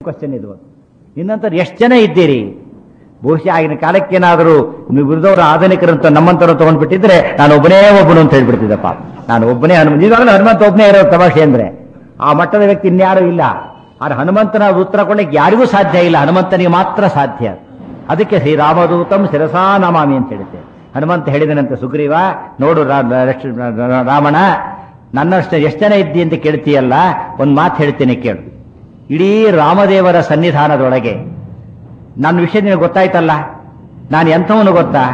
Question ಇದು ನಿನ್ನಂತರ ಎಷ್ಟು ಜನ ಇದ್ದೀರಿ ಬಹುಶಃ ಆಗಿನ ಕಾಲಕ್ಕೇನಾದರೂ ನೀವು ಉಳಿದವರು ಆಧುನಿಕರಂತ ನಮ್ಮಂತರ ತಗೊಂಡ್ಬಿಟ್ಟಿದ್ರೆ ನಾನು ಒಬ್ಬನೇ ಒಬ್ಬನು ಅಂತ ಹೇಳ್ಬಿಡ್ತಿದ್ದಪ್ಪ ನಾನು ಒಬ್ಬನೇ ಹನುಮಂತ ಈಗಾಗಲೇ ಹನುಮಂತ ಒಬ್ಬನೇ ಇರೋ ತಮಾಷೆ ಅಂದ್ರೆ ಆ ಮಟ್ಟದ ವ್ಯಕ್ತಿ ಇನ್ಯಾರೂ ಇಲ್ಲ ಆದ್ರೆ ಹನುಮಂತನ ಉತ್ತರ ಕೊಡ್ಲಿಕ್ಕೆ ಯಾರಿಗೂ ಸಾಧ್ಯ ಇಲ್ಲ ಹನುಮಂತನಿಗೆ ಮಾತ್ರ ಸಾಧ್ಯ ಅದಕ್ಕೆ ಶ್ರೀರಾಮದೂತಂ ಶಿರಸಾ ನಮಾಮಿ ಅಂತ ಹೇಳುತ್ತೆ ಹನುಮಂತ ಹೇಳಿದನಂತೆ ಸುಗ್ರೀವ ನೋಡು ರಾ- ರಾ- ರಾಮಣ ನನ್ನಷ್ಟು ಎಷ್ಟು ಜನ ಇದ್ದಿ ಅಂತ ಕೇಳ್ತೀಯಲ್ಲ ಒಂದು ಮಾತು ಹೇಳ್ತೇನೆ ಕೇಳು ಇಡೀ ರಾಮದೇವರ ಸನ್ನಿಧಾನದೊಳಗೆ ನನ್ನ ವಿಷಯ ನಿನಗೆ ಗೊತ್ತಾಯ್ತಲ್ಲ ನಾನು ಎಂಥವನು ಗೊತ್ತಾ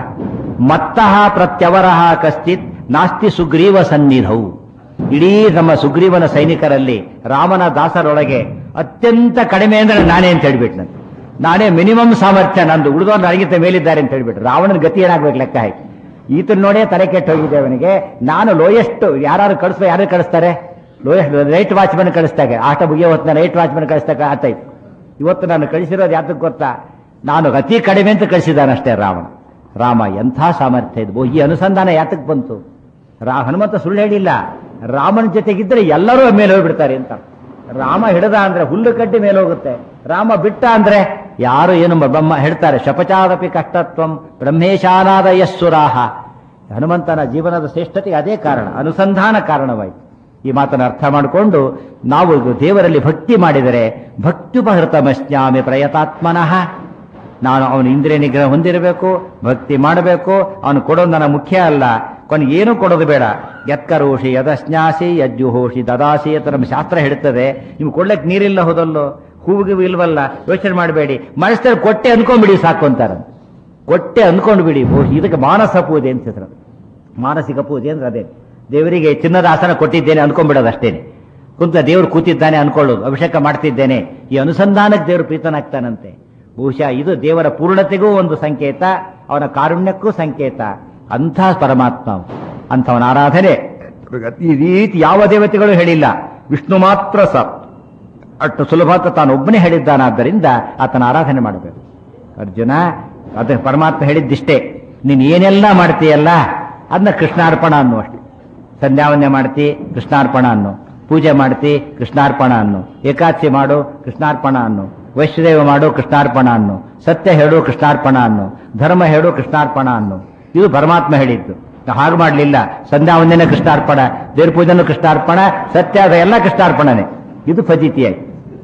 ಮತ್ತಃ ಪ್ರತ್ಯವರಹ ಕಶ್ಚಿತ್ ನಾಸ್ತಿ ಸುಗ್ರೀವ ಸನ್ನಿಧವು ಇಡೀ ನಮ್ಮ ಸುಗ್ರೀವನ ಸೈನಿಕರಲ್ಲಿ ರಾಮನ ದಾಸರೊಳಗೆ ಅತ್ಯಂತ ಕಡಿಮೆ ಅಂದ್ರೆ ನಾನೇ ಅಂತ ಹೇಳ್ಬಿಟ್ಟು ನಾನು ನಾನೇ ಮಿನಿಮಮ್ ಸಾಮರ್ಥ್ಯ ನಂದು ಉಳಿದವರು ನನಗಿಂತ ಮೇಲಿದ್ದಾರೆ ಅಂತ ಹೇಳ್ಬಿಟ್ಟು ರಾವಣನ ಗತಿ ಏನಾಗ್ಬೇಕು ಲೆಕ್ಕ ಹಾಕಿ ಈತನ ನೋಡೇ ತಲೆ ಕೆಟ್ಟು ಹೋಗಿದೆ ಅವನಿಗೆ ನಾನು ಲೋಯೆಸ್ಟ್ ಯಾರು ಕಳಿಸ್ಬೋ ಯಾರು ಕಳಿಸ್ತಾರೆ ಲೋಯೆಸ್ಟ್ ರೈಟ್ ವಾಚ್ಮನ್ ಕಳಿಸ್ದಾಗ ಆಟ ಮುಗಿಯೋ ಹೊತ್ತಿನ ರೈಟ್ ವಾಚ್ಮನ್ ಕಳಿಸ್ದಾಗ ಆತಾಯ್ತು ಇವತ್ತು ನಾನು ಕಳಿಸಿರೋದು ಯಾತಕ್ಕೆ ಗೊತ್ತಾ ನಾನು ಅತಿ ಕಡಿಮೆ ಅಂತ ಕಳಿಸಿದ್ದಾನಷ್ಟೇ ರಾವಣ ರಾಮ ಎಂಥ ಸಾಮರ್ಥ್ಯ ಇದು ಓ, ಈ ಅನುಸಂಧಾನ ಯಾತಕ್ಕೆ ಬಂತು ರಾ ಹನುಮಂತ ಸುಳ್ಳು ಹೇಳಿಲ್ಲ ರಾಮನ ಜೊತೆಗಿದ್ರೆ ಎಲ್ಲರೂ ಮೇಲೆ ಹೋಗ್ಬಿಡ್ತಾರೆ ಅಂತ ರಾಮ ಹಿಡದ ಅಂದ್ರೆ ಹುಲ್ಲು ಕಡ್ಡಿ ಮೇಲೆ ಹೋಗುತ್ತೆ ರಾಮ ಬಿಟ್ಟ ಅಂದ್ರೆ ಯಾರು ಏನು ಬ್ರಹ್ಮ ಹೇಳ್ತಾರೆ ಶಪಚಾದಪಿ ಕಷ್ಟತ್ವಂ ಬ್ರಹ್ಮೇಶಾನಾದ ಯಸ್ಸುರಾಹ ಹನುಮಂತನ ಜೀವನದ ಶ್ರೇಷ್ಠತೆಗೆ ಅದೇ ಕಾರಣ ಅನುಸಂಧಾನ ಕಾರಣವಾಯಿತು ಈ ಮಾತನ್ನು ಅರ್ಥ ಮಾಡಿಕೊಂಡು ನಾವು ದೇವರಲ್ಲಿ ಭಕ್ತಿ ಮಾಡಿದರೆ ಭಕ್ತ್ಯುಪಹೃತಮಸ್ಯಾಮಿ ಪ್ರಯತಾತ್ಮನಃ ನಾನು ಅವನು ಇಂದ್ರಿಯ ನಿಗ್ರಹ ಹೊಂದಿರಬೇಕು ಭಕ್ತಿ ಮಾಡಬೇಕು ಅವನು ಕೊಡೋದು ನನ್ನ ಮುಖ್ಯ ಅಲ್ಲ ಕೊನೆಗೆ ಏನು ಕೊಡೋದು ಬೇಡ ಯತ್ಕರೋಷಿ ಯದಸ್ನ್ಯಾಸಿ ಯಜ್ಜುಹೋಷಿ ದದಾಸಿ ಅಂತ ನಮ್ಮ ಶಾಸ್ತ್ರ ಹೇಳ್ತದೆ ನೀವು ಕೊಡ್ಲಿಕ್ಕೆ ನೀರಿಲ್ಲ ಹೋದಲ್ಲೋ ಹೂವಿಗೆ ಇಲ್ವಲ್ಲ ಯೋಚನೆ ಮಾಡಬೇಡಿ ಮನಸ್ಸಲ್ಲಿ ಕೊಟ್ಟೆ ಅನ್ಕೊಂಡ್ಬಿಡಿ ಸಾಕು ಅಂತಾರೆ ಕೊಟ್ಟೆ ಅಂದ್ಕೊಂಡು ಬಿಡಿ ಬಹುಶಃ ಇದಕ್ಕೆ ಮಾನಸ ಪೂಜೆ ಅಂತ ಹೆಸರು ಮಾನಸಿಕ ಪೂಜೆ ಅಂದ್ರೆ ಅದೇ ದೇವರಿಗೆ ಚಿನ್ನದ ಆಸನ ಕೊಟ್ಟಿದ್ದೇನೆ ಅನ್ಕೊಂಡ್ಬಿಡೋದು ಅಷ್ಟೇನೆ ಕುಂತ ದೇವರು ಕೂತಿದ್ದಾನೆ ಅನ್ಕೊಳ್ಳೋದು ಅಭಿಷೇಕ ಮಾಡ್ತಿದ್ದೇನೆ ಈ ಅನುಸಂಧಾನಕ್ಕೆ ದೇವರು ಪ್ರೀತನಾಗ್ತಾನಂತೆ ಬಹುಶಃ ಇದು ದೇವರ ಪೂರ್ಣತೆಗೂ ಒಂದು ಸಂಕೇತ ಅವನ ಕಾರುಣ್ಯಕ್ಕೂ ಸಂಕೇತ ಅಂಥ ಪರಮಾತ್ಮ ಅವನು. ಅಂಥವನ ಆರಾಧನೆ ಈ ರೀತಿ ಯಾವ ದೇವತೆಗಳು ಹೇಳಿಲ್ಲ ವಿಷ್ಣು ಮಾತ್ರ ಸ ಅಷ್ಟು ಸುಲಭ ಅಂತ ತಾನು ಒಬ್ಬನೇ ಹೇಳಿದ್ದಾನಾದ್ದರಿಂದ ಆತನ ಆರಾಧನೆ ಮಾಡಬೇಕು ಅರ್ಜುನ ಅದ ಪರಮಾತ್ಮ ಹೇಳಿದ್ದಿಷ್ಟೇ ನೀನು ಏನೆಲ್ಲ ಮಾಡ್ತೀಯಲ್ಲ ಅದನ್ನ ಕೃಷ್ಣಾರ್ಪಣ ಅನ್ನು ಅಷ್ಟೇ ಸಂಧ್ಯಾವಂದನೆ ಮಾಡ್ತಿ ಕೃಷ್ಣಾರ್ಪಣ ಅನ್ನು ಪೂಜೆ ಮಾಡ್ತಿ ಕೃಷ್ಣಾರ್ಪಣ ಅನ್ನು ಏಕಾದಶಿ ಮಾಡು ಕೃಷ್ಣಾರ್ಪಣ ಅನ್ನು ವೈಶ್ವದೇವ ಮಾಡು ಕೃಷ್ಣಾರ್ಪಣ ಅನ್ನು ಸತ್ಯ ಹೇಳು ಕೃಷ್ಣಾರ್ಪಣ ಅನ್ನು ಧರ್ಮ ಹೇಳು ಕೃಷ್ಣಾರ್ಪಣ ಅನ್ನು ಇದು ಪರಮಾತ್ಮ ಹೇಳಿದ್ದು ನಾವು ಹಾಗೆ ಮಾಡಲಿಲ್ಲ ಸಂಧ್ಯಾವಂದನೆ ಕೃಷ್ಣಾರ್ಪಣ ದೇವ್ರ ಪೂಜೆನೂ ಕೃಷ್ಣಾರ್ಪಣ ಸತ್ಯ ಅದ ಎಲ್ಲ ಕೃಷ್ಣಾರ್ಪಣನೆ ಇದು ಫಜಿತಿಯಾಗಿ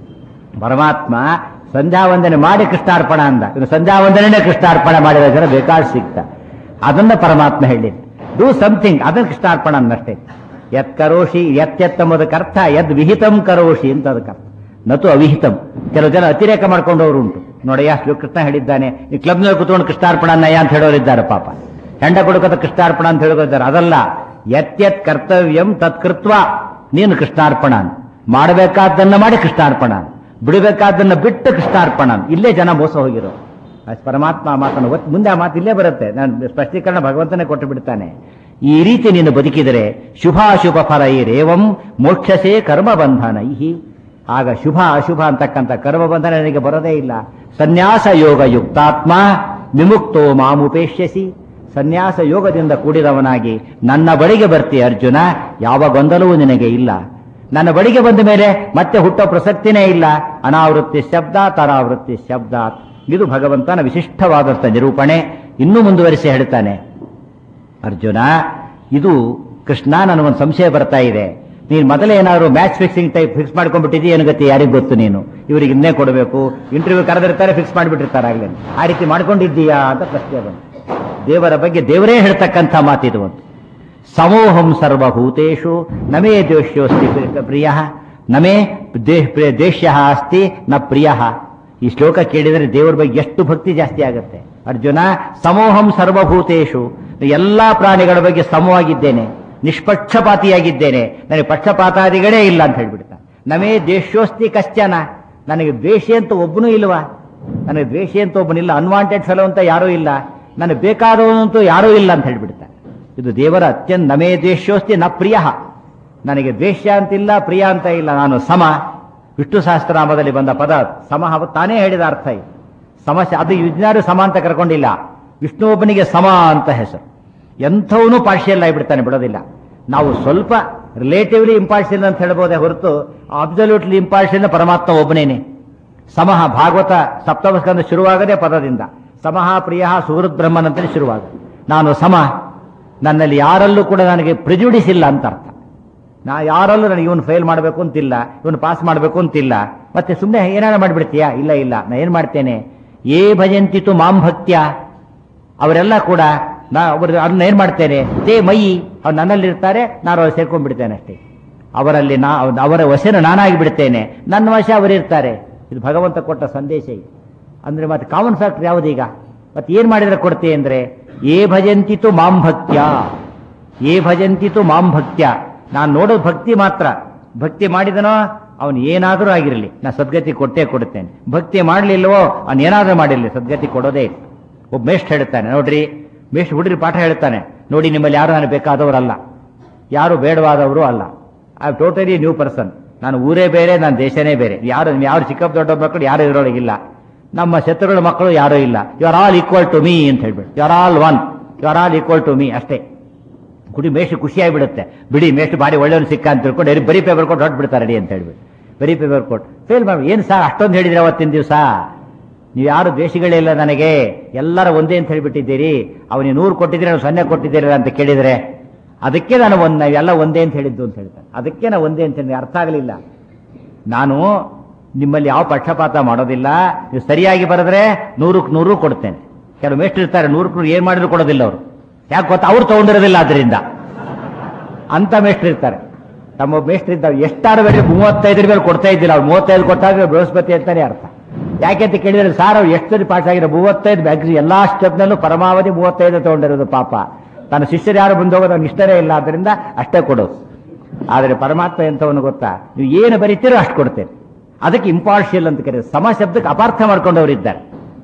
ಪರಮಾತ್ಮ ಸಂಧ್ಯಾವಂದನೆ ಮಾಡಿ ಕೃಷ್ಣಾರ್ಪಣ ಅಂದ ಇನ್ನು ಸಂಧ್ಯಾವಂದನೆ ಕೃಷ್ಣಾರ್ಪಣ ಮಾಡಿದ ಜನ ಬೇಕಾದ ಸಿಗ್ತ ಅದನ್ನ ಪರಮಾತ್ಮ ಹೇಳಿದ ಡೂ ಸಮಥಿಂಗ್ ಅದನ್ನ ಕೃಷ್ಣಾರ್ಪಣ ಅನ್ನಷ್ಟೇ ಯತ್ ಕರೋಷಿ ಯತ್ಯತ್ತಂಬುದಕ್ಕೆ ಅರ್ಥ ಯದ್ ವಿಹಿತಂ ಕರೋಷಿ ಅಂತ ಅದಕ್ಕೆ ಅರ್ಥ ನತು ಅವಿಹಿತಂ ಕೆಲವು ಜನ ಅತಿರೇಕ ಮಾಡ್ಕೊಂಡವರು ಉಂಟು ನೋಡಿ ಶ್ರೀ ಕೃಷ್ಣ ಹೇಳಿದ್ದಾನೆ ಈ ಕ್ಲಬ್ನಲ್ಲಿ ಕೂತ್ಕೊಂಡು ಕೃಷ್ಣಾರ್ಪಣ ನಯ ಅಂತ ಹೇಳೋರಿದ್ದಾರೆ ಪಾಪ ಹೆಂಡ ಕೊಡುಕದ ಕೃಷ್ಣಾರ್ಪಣ ಅಂತ ಹೇಳೋರಿದ್ದಾರೆ ಅದಲ್ಲ ಯತ್ಯತ್ ಕರ್ತವ್ಯಂ ತತ್ಕೃತ್ವ ನೀನು ಕೃಷ್ಣಾರ್ಪಣ ಅಂತ. ಮಾಡಬೇಕಾದ್ದನ್ನ ಮಾಡಿ ಕೃಷ್ಣಾರ್ಪಣ ಅಂತ. ಬಿಡಬೇಕಾದ್ದನ್ನ ಬಿಟ್ಟು ಕೃಷ್ಣಾರ್ಪಣ ಅಂತ. ಇಲ್ಲೇ ಜನ ಮೋಸ ಹೋಗಿರೋ ಅದ್ ಪರಮಾತ್ಮ ಆ ಮಾತನ್ನು ಒತ್- ಮುಂದೆ ಆ ಮಾತು ಇಲ್ಲೇ ಬರುತ್ತೆ ನಾನು ಸ್ಪಷ್ಟೀಕರಣ ಭಗವಂತನೇ ಕೊಟ್ಟು ಬಿಡ್ತಾನೆ ಈ ರೀತಿ ನೀನು ಬದುಕಿದರೆ ಶುಭಾಶುಭ ಫಲ ರೇವಂ ಮೋಕ್ಷಸೇ ಕರ್ಮ ಬಂಧನ ಇಹಿ ಆಗ ಶುಭ ಅಶುಭ ಅಂತಕ್ಕಂಥ ಕರ್ಮ ಬಂಧನ ನನಗೆ ಬರೋದೇ ಇಲ್ಲ ಸನ್ಯಾಸ ಯೋಗ ಯುಕ್ತಾತ್ಮ ವಿಮುಕ್ತೋ ಮಾಮುಪೇಶ್ಯಸಿ ಸನ್ಯಾಸ ಯೋಗದಿಂದ ಕೂಡಿದವನಾಗಿ ನನ್ನ ಬಳಿಗೆ ಬರ್ತಿ ಅರ್ಜುನ ಯಾವ ಗೊಂದಲವೂ ನಿನಗೆ ಇಲ್ಲ ನನ್ನ ಬಳಿಗೆ ಬಂದ ಮೇಲೆ ಮತ್ತೆ ಹುಟ್ಟೋ ಪ್ರಸಕ್ತಿನೇ ಇಲ್ಲ ಅನಾವೃತ್ತಿ ಶಬ್ದ ತರಾವೃತ್ತಿ ಶಬ್ದ ಇದು ಭಗವಂತನ ವಿಶಿಷ್ಟವಾದಂಥ ನಿರೂಪಣೆ ಇನ್ನೂ ಮುಂದುವರಿಸಿ ಹೇಳ್ತಾನೆ ಅರ್ಜುನ ಇದು ಕೃಷ್ಣ ನನಗೊಂದು ಸಂಶಯ ಬರ್ತಾ ಇದೆ ನೀನು ಮೊದಲೇ ಏನಾದ್ರು ಮ್ಯಾಚ್ ಫಿಕ್ಸಿಂಗ್ ಟೈಪ್ ಫಿಕ್ಸ್ ಮಾಡ್ಕೊಂಡ್ಬಿಟ್ಟಿದ್ದೀಯ ಏನು ಗತಿ ಯಾರಿಗೂ ಗೊತ್ತು ನೀನು ಇವರಿಗೆ ಇನ್ನೇ ಕೊಡಬೇಕು ಇಂಟರ್ವ್ಯೂ ಕರೆದಿರ್ತಾರೆ ಫಿಕ್ಸ್ ಮಾಡಿಬಿಟ್ಟಿರ್ತಾರೆ ಆಗ್ಲೇ ಆ ರೀತಿ ಮಾಡ್ಕೊಂಡಿದ್ದೀಯಾ ಅಂತ ಪ್ರಶ್ನೆ ಬಂತು ದೇವರ ಬಗ್ಗೆ ದೇವರೇ ಹೇಳ್ತಕ್ಕಂಥ ಮಾತಿದು ಒಂದು ಸಮೋಹಂ ಸರ್ವಭೂತೇಶು ನಮೇ ದ್ವೇಷ್ಯೋಸ್ತಿ ಪ್ರಿಯ ನಮೇ ದ್ವೇಷ್ಯ ಅಸ್ತಿ ನ ಪ್ರಿಯ ಈ ಶ್ಲೋಕ ಕೇಳಿದರೆ ದೇವರ ಬಗ್ಗೆ ಎಷ್ಟು ಭಕ್ತಿ ಜಾಸ್ತಿ ಆಗುತ್ತೆ ಅರ್ಜುನ ಸಮೋಹಂ ಸರ್ವಭೂತೇಶು ಎಲ್ಲಾ ಪ್ರಾಣಿಗಳ ಬಗ್ಗೆ ಸಮವಾಗಿದ್ದೇನೆ ನಿಷ್ಪಕ್ಷಪಾತಿಯಾಗಿದ್ದೇನೆ ನನಗೆ ಪಕ್ಷಪಾತಾದಿಗಳೇ ಇಲ್ಲ ಅಂತ ಹೇಳ್ಬಿಡ್ತಾ ನಮೇ ದ್ವೇಷ್ಯೋಸ್ತಿ ಕಶ್ಚನ ನನಗೆ ದ್ವೇಷಿ ಅಂತ ಒಬ್ಬನೂ ಇಲ್ವಾ ನನಗೆ ದ್ವೇಷಿ ಅಂತ ಒಬ್ಬನಿಲ್ಲ ಅನ್ವಾಂಟೆಡ್ ಫೆಲೋ ಅಂತ ಯಾರೂ ಇಲ್ಲ ನನಗೆ ಬೇಕಾದವನಂತೂ ಯಾರೂ ಇಲ್ಲ ಅಂತ ಹೇಳ್ಬಿಡ್ತಾ ಇದು ದೇವರ ಅತ್ಯಂತ ನಮೇ ದ್ವೇಷ್ಯೋಸ್ತಿ ನ ಪ್ರಿಯ ನನಗೆ ದ್ವೇಷ್ಯ ಅಂತಿಲ್ಲ ಪ್ರಿಯ ಅಂತ ಇಲ್ಲ ನಾನು ಸಮ ವಿಷ್ಣು ಸಹಸ್ರನಾಮದಲ್ಲಿ ಬಂದ ಪದ ಸಮ ಅವ ತಾನೇ ಹೇಳಿದ ಅರ್ಥ ಇದು ಸಮಸ್ಯೆ ಅದು ವಿಜ್ಞಾನ ಸಮ ಅಂತ ಕರ್ಕೊಂಡಿಲ್ಲ ವಿಷ್ಣು ಒಬ್ಬನಿಗೆ ಸಮ ಅಂತ ಹೆಸರು ಎಂಥವನು ಪಾರ್ಷಿಯಲ್ ಆಗಿಬಿಡ್ತಾನೆ ಬಿಡೋದಿಲ್ಲ ನಾವು ಸ್ವಲ್ಪ ರಿಲೇಟಿವ್ಲಿ ಇಂಪಾರ್ಷಿಯಲ್ ಅಂತ ಹೇಳ್ಬೋದೇ ಹೊರತು ಅಬ್ಸಲ್ಯೂಟ್ಲಿ ಇಂಪಾರ್ಷಿಯಲ್ ಪರಮಾತ್ಮ ಒಬ್ಬನೇನೆ ಸಮಹ ಭಾಗವತ ಸಪ್ತಮಸ್ಕಂದ ಶುರುವಾಗದೆ ಪದದಿಂದ ಸಮಹ ಪ್ರಿಯ ಸುಹೃದ್ ಬ್ರಹ್ಮನ್ ಅಂತಲೇ ಶುರುವಾಗ ನಾನು ಸಮ ನನ್ನಲ್ಲಿ ಯಾರಲ್ಲೂ ಕೂಡ ನನಗೆ ಪ್ರಿಜುಡಿಸ್ ಇಲ್ಲ ಅಂತ ಅರ್ಥ ನಾ ಯಾರಲ್ಲೂ ನನಗೆ ಇವನು ಫೇಲ್ ಮಾಡಬೇಕು ಅಂತಿಲ್ಲ ಇವನು ಪಾಸ್ ಮಾಡಬೇಕು ಅಂತಿಲ್ಲ ಮತ್ತೆ ಸುಮ್ಮನೆ ಏನಾರ ಮಾಡಿಬಿಡ್ತೀಯಾ ಇಲ್ಲ ಇಲ್ಲ ನಾ ಏನು ಮಾಡ್ತೇನೆ ಏ ಭಜಂತಿತು ಮಾಂ ಭಕ್ತ್ಯ ಅವರೆಲ್ಲ ಕೂಡ ನಾ ಅವರು ಅದನ್ನ ಏನ್ ಮಾಡ್ತೇನೆ ತೇ ಮೈ ಅವ್ರು ನನ್ನಲ್ಲಿರ್ತಾರೆ ನಾನು ಅವ್ರು ಸೇರ್ಕೊಂಡ್ಬಿಡ್ತೇನೆ ಅಷ್ಟೇ ಅವರಲ್ಲಿ ನಾ ಅವರ ವಶನ ನಾನಾಗಿ ಬಿಡ್ತೇನೆ ನನ್ನ ವಶ ಅವರಿರ್ತಾರೆ ಇದು ಭಗವಂತ ಕೊಟ್ಟ ಸಂದೇಶ ಇದು ಅಂದ್ರೆ ಮತ್ತೆ ಕಾಮನ್ ಫ್ಯಾಕ್ಟರ್ ಯಾವುದೀಗ ಮತ್ತೆ ಏನ್ ಮಾಡಿದ್ರೆ ಕೊಡ್ತೆ ಅಂದ್ರೆ ಏ ಭಜಂತಿತು ಮಾಂ ಭಕ್ತ್ಯ ಏ ಭಜಂತಿತು ಮಾಂ ಭಕ್ತ್ಯ ನಾನು ನೋಡೋದು ಭಕ್ತಿ ಮಾತ್ರ ಭಕ್ತಿ ಮಾಡಿದನೋ ಅವನು ಏನಾದರೂ ಆಗಿರಲಿ ನಾ ಸದ್ಗತಿ ಕೊಟ್ಟೇ ಕೊಡುತ್ತೇನೆ ಭಕ್ತಿ ಮಾಡಲಿಲ್ವೋ ಅವನು ಏನಾದರೂ ಮಾಡಿರಲಿ ಸದ್ಗತಿ ಕೊಡೋದೇ ಇಲ್ಲ. ಒಬ್ಬ ಮೇಷ್ಟ್ ಹೇಳ್ತಾನೆ ನೋಡ್ರಿ ಮೇಷ್ಟ್ ಹುಡ್ರಿ ಪಾಠ ಹೇಳ್ತಾನೆ ನೋಡಿ ನಿಮ್ಮಲ್ಲಿ ಯಾರು ನಾನು ಬೇಕಾದವರಲ್ಲ ಯಾರು ಬೇಡವಾದವರು ಅಲ್ಲ ಐ ಟೋಟಲಿ ನ್ಯೂ ಪರ್ಸನ್ ನಾನು ಊರೇ ಬೇರೆ ನಾನು ದೇಶನೇ ಬೇರೆ ಯಾರು ಯಾರು ಚಿಕ್ಕಪ್ಪ ದೊಡ್ಡ ಮಕ್ಕಳು ಯಾರು ಇರೋಳಗಿಲ್ಲ ನಮ್ಮ ಶತ್ರುಗಳ ಮಕ್ಕಳು ಯಾರೂ ಇಲ್ಲ you are all equal to me ಅಂತ ಹೇಳ್ಬಿಟ್ಟು you are all one you are all equal to me ಅಷ್ಟೇ ಕುಡಿ ಮೇಷ್ಟು ಖುಷಿಯಾಗಿಬಿಡುತ್ತೆ ಬಿಡಿ ಮೇಷ್ಟು ಬಾಡಿ ಒಳ್ಳೆಯವ್ರು ಸಿಕ್ಕ ಅಂತ ತಿಳ್ಕೊಂಡು ಎರಿ ಬರೀ ಪೇಪರ್ ಕೊಟ್ಟು ಹೊರಟ್ಬಿಡ್ತಾರೆ ರೆಡಿ ಅಂತ ಹೇಳ್ಬಿಟ್ಟು ಬರೀ ಪೇಪರ್ ಕೊಟ್ಟು ಫೇಲ್ ಮಾಡಿ ಏನು ಸರ್ ಅಷ್ಟೊಂದು ಹೇಳಿದ್ರೆ ಅವತ್ತಿನ ದಿವಸ ನೀವು ಯಾರು ದ್ವೇಷಗಳೇ ಇಲ್ಲ ನನಗೆ ಎಲ್ಲರ ಒಂದೇ ಅಂತ ಹೇಳ್ಬಿಟ್ಟಿದ್ದೀರಿ ಅವನಿಗೆ ನೂರು ಕೊಟ್ಟಿದ್ದೀರಿ ನಾನು ಸೊನ್ನೆ ಕೊಟ್ಟಿದ್ದೀರಿ ಅಂತ ಕೇಳಿದರೆ ಅದಕ್ಕೆ ನಾನು ಒಂದು ನಾವೆಲ್ಲ ಒಂದೇ ಅಂತ ಹೇಳಿದ್ದು ಅಂತ ಹೇಳ್ತಾರೆ ಅದಕ್ಕೆ ನಾವು ಒಂದೇ ಅಂತ ಹೇಳಿದ್ರೆ ಅರ್ಥ ಆಗಲಿಲ್ಲ ನಾನು ನಿಮ್ಮಲ್ಲಿ ಯಾವ ಪಕ್ಷಪಾತ ಮಾಡೋದಿಲ್ಲ ನೀವು ಸರಿಯಾಗಿ ಬರೆದ್ರೆ ನೂರಕ್ಕೆ ನೂರು ಕೊಡ್ತೇನೆ ಕೆಲವು ಮೇಷ್ಟ್ರು ಇರ್ತಾರೆ ನೂರಕ್ಕೆ ನೂರು ಏನು ಮಾಡಿದ್ರು ಕೊಡೋದಿಲ್ಲ ಅವರು ಯಾಕೆ ಗೊತ್ತಾ ಅವ್ರು ತಗೊಂಡಿರೋದಿಲ್ಲ ಅದರಿಂದ ಅಂತ ಮೇಷ್ಟ್ರು ಇರ್ತಾರೆ ತಮ್ಮ ಮೇಷ್ಟ್ರು ಇದ್ದಾವೆ ಎಷ್ಟಾರು ಬೇರೆ ಮೂವತ್ತೈದರ ಮೇಲೆ ಕೊಡ್ತಾ ಇದ್ದಿಲ್ಲ ಅವ್ರು ಮೂವತ್ತೈದು ಕೊಟ್ಟಾಗ ಬೃಹಸ್ಪತಿ ಅಂತಾನೆ ಅರ್ಥ ಯಾಕೆ ಅಂತ ಕೇಳಿದ್ರೆ ಸಾರ್ ಅವ್ರು ಎಷ್ಟು ಸರಿ ಪಾಠ ಆಗಿರೋ ಮೂವತ್ತೈದು ಮ್ಯಾಕ್ಸಿ ಎಲ್ಲಾ ಸ್ಟೆಪ್ನಲ್ಲೂ ಪರಮಾವಧಿ ಮೂವತ್ತೈದು ತಗೊಂಡಿರೋದು ಪಾಪ ತನ್ನ ಶಿಷ್ಯರು ಯಾರು ಬಂದು ಹೋಗೋದು ಅವ್ನು ಇಷ್ಟನೇ ಇಲ್ಲ ಆದ್ದರಿಂದ ಅಷ್ಟೇ ಕೊಡೋದು ಆದರೆ ಪರಮಾತ್ಮ ಎಂತವನು ಗೊತ್ತಾ ನೀವು ಏನು ಬರೀತೀರೋ ಅಷ್ಟು ಕೊಡ್ತೇನೆ ಅದಕ್ಕೆ ಇಂಪಾರ್ಷಿಯಲ್ ಅಂತ ಕರೀತಾರೆ ಸಮ ಶಬ್ದಕ್ಕೆ ಅಪಾರ್ಥ ಮಾಡ್ಕೊಂಡವರಿದ್ದಾರೆ